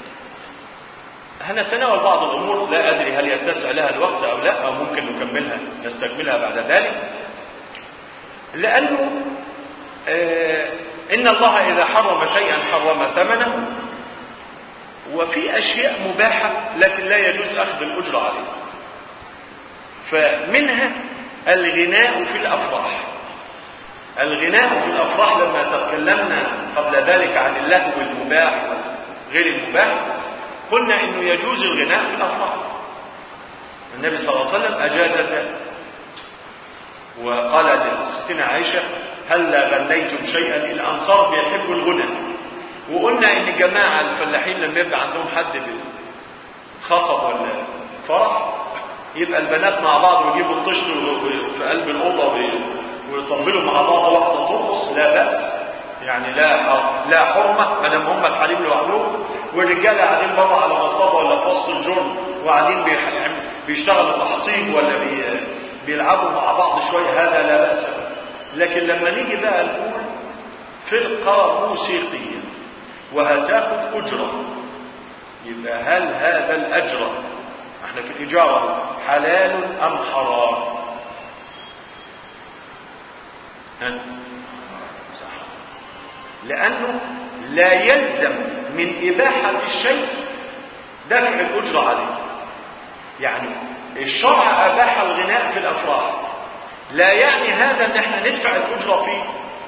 Speaker 1: هنتناول بعض الامور لا ادري هل يتسع لها الوقت او لا او ممكن نكملها نستكملها بعد ذلك لانه آه ان الله اذا حرم شيئا حرم ثمنه وفي اشياء مباحه لكن لا يجوز اخذ الاجره عليها فمنها الغناء في الافراح الغناء في الافراح لما تكلمنا قبل ذلك عن اللهو المباح وغير المباح قلنا انه يجوز الغناء في الافراح النبي صلى الله عليه وسلم اجاز ذلك وقال لستنا عائشه هلا غنيتم شيئا الانصار بيحبوا الغنى وقلنا ان جماعه الفلاحين لما يبقى عندهم حد خطب ولا فرح يبقى البنات مع بعض ويجيبوا الطشت في قلب الاوضه ويطبلوا مع بعض واحده ترقص لا باس يعني لا لا حرمه ما دام هم الحريم لوحدهم والرجاله قاعدين بره على مصطبه ولا في وسط الجرم وقاعدين بيشتغلوا تحطيب ولا بي بيلعبوا مع بعض شويه هذا لا باس لكن لما نيجي بقى نقول فرقه موسيقيه وهتاخد اجره يبقى هل هذا الاجر احنا في الاجاره حلال ام حرام صح لأنه لا يلزم من إباحة الشيء دفع الأجرة عليه يعني الشرع أباح الغناء في الأفراح لا يعني هذا أن احنا ندفع الأجرة فيه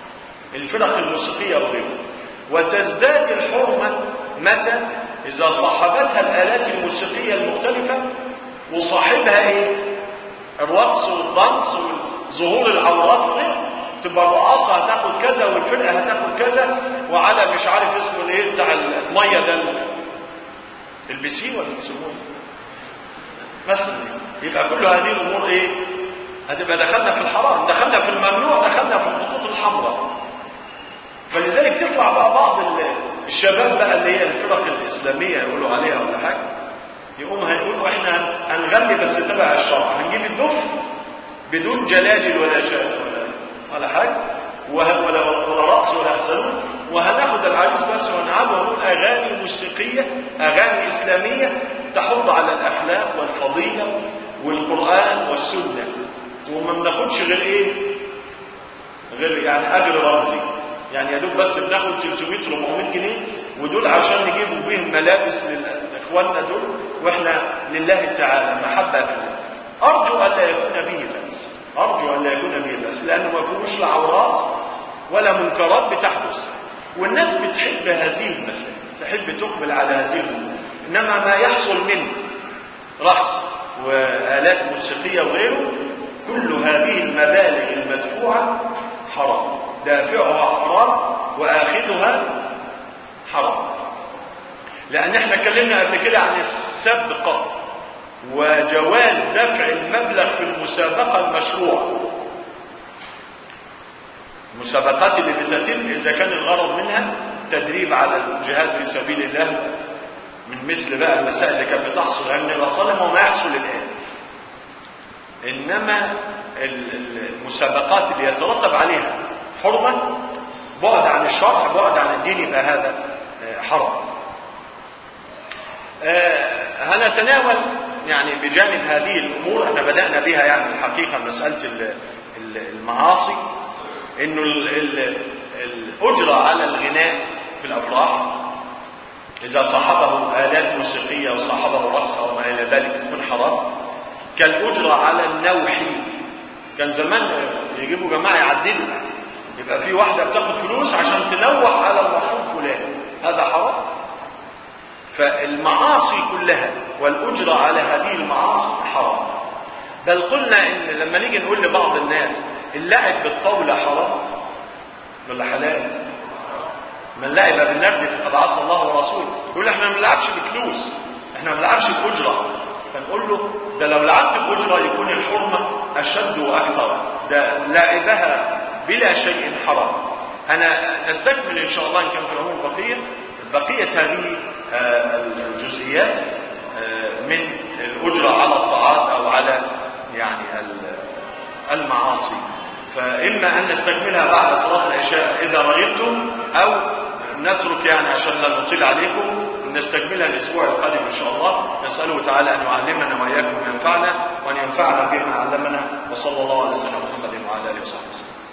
Speaker 1: الفرق الموسيقية وغيره وتزداد الحرمة متى إذا صاحبتها الآلات الموسيقية المختلفة وصاحبها إيه الرقص والدنس وظهور العورات وغيره تبقى الرقاصة هتاخد كذا والفرقة هتاخد كذا وعلى مش عارف اسمه ايه بتاع المية ده البسين ولا بيسموه مثلا يبقى كل هذه الامور ايه هتبقى دخلنا في الحرام دخلنا في الممنوع دخلنا في الخطوط الحمراء فلذلك تطلع بقى بعض الشباب بقى اللي هي الفرق الاسلاميه يقولوا عليها ولا حاجه يقوم هيقولوا احنا هنغني بس تبع الشرع هنجيب الدف بدون جلال ولا شأن ولا ولا حاجه ولا ولا رقص ولا حزنون وهناخد العروس بس ونلعبها ونقول اغاني موسيقيه اغاني اسلاميه تحض على الاخلاق والفضيله والقران والسنه وما بناخدش غير ايه غير يعني اجر رمزي يعني يا دوب بس بناخد 300 400 جنيه ودول عشان نجيبوا بيهم ملابس لاخواننا دول واحنا لله تعالى محبه في الله ارجو ان لا يكون به باس ارجو ان لا يكون به باس لانه ما فيهوش لا عورات ولا منكرات بتحدث والناس بتحب هذه المسائل تحب تقبل على هذه الامور انما ما يحصل من رقص والات موسيقيه وغيره كل هذه المبالغ المدفوعه حرام دافعها حرام واخذها حرام لان احنا اتكلمنا قبل كده عن السبقه وجواز دفع المبلغ في المسابقه المشروعه المسابقات اللي بتتم اذا كان الغرض منها تدريب على الجهاد في سبيل الله من مثل بقى المسائل اللي كانت بتحصل ان الرسول وما يحصل الان انما المسابقات اللي يترتب عليها حرمه بعد عن الشرع بعد عن الدين يبقى هذا حرام هنتناول يعني بجانب هذه الامور احنا بدانا بها يعني الحقيقه مساله المعاصي انه الاجره على الغناء في الافراح اذا صاحبه الات موسيقيه وصاحبه رقص او ما الى ذلك تكون حرام كالاجره على النوح كان زمان يجيبوا جماعه يعدلوا يبقى في واحده بتاخد فلوس عشان تنوح على المرحوم فلان هذا حرام فالمعاصي كلها والاجره على هذه المعاصي حرام بل قلنا ان لما نيجي نقول لبعض الناس اللعب بالطاولة حرام ولا حلال من لعب بالنرد فقد عصى الله ورسوله يقول احنا ما بنلعبش بفلوس احنا ما بنلعبش باجره فنقول له ده لو لعبت باجره يكون الحرمه اشد واكثر ده لعبها بلا شيء حرام انا نستكمل ان شاء الله ان كان في العموم بقيه بقيه هذه الجزئيات من الاجره على الطاعات او على يعني المعاصي فإما أن نستكملها بعد صلاة العشاء إذا رغبتم أو نترك يعني عشان لا نطيل عليكم نستكملها الأسبوع القادم إن شاء الله نسأله تعالى أن يعلمنا وإياكم وينفعنا وأن ينفعنا بما علمنا وصلى الله على سيدنا محمد وعلى آله وصحبه وسلم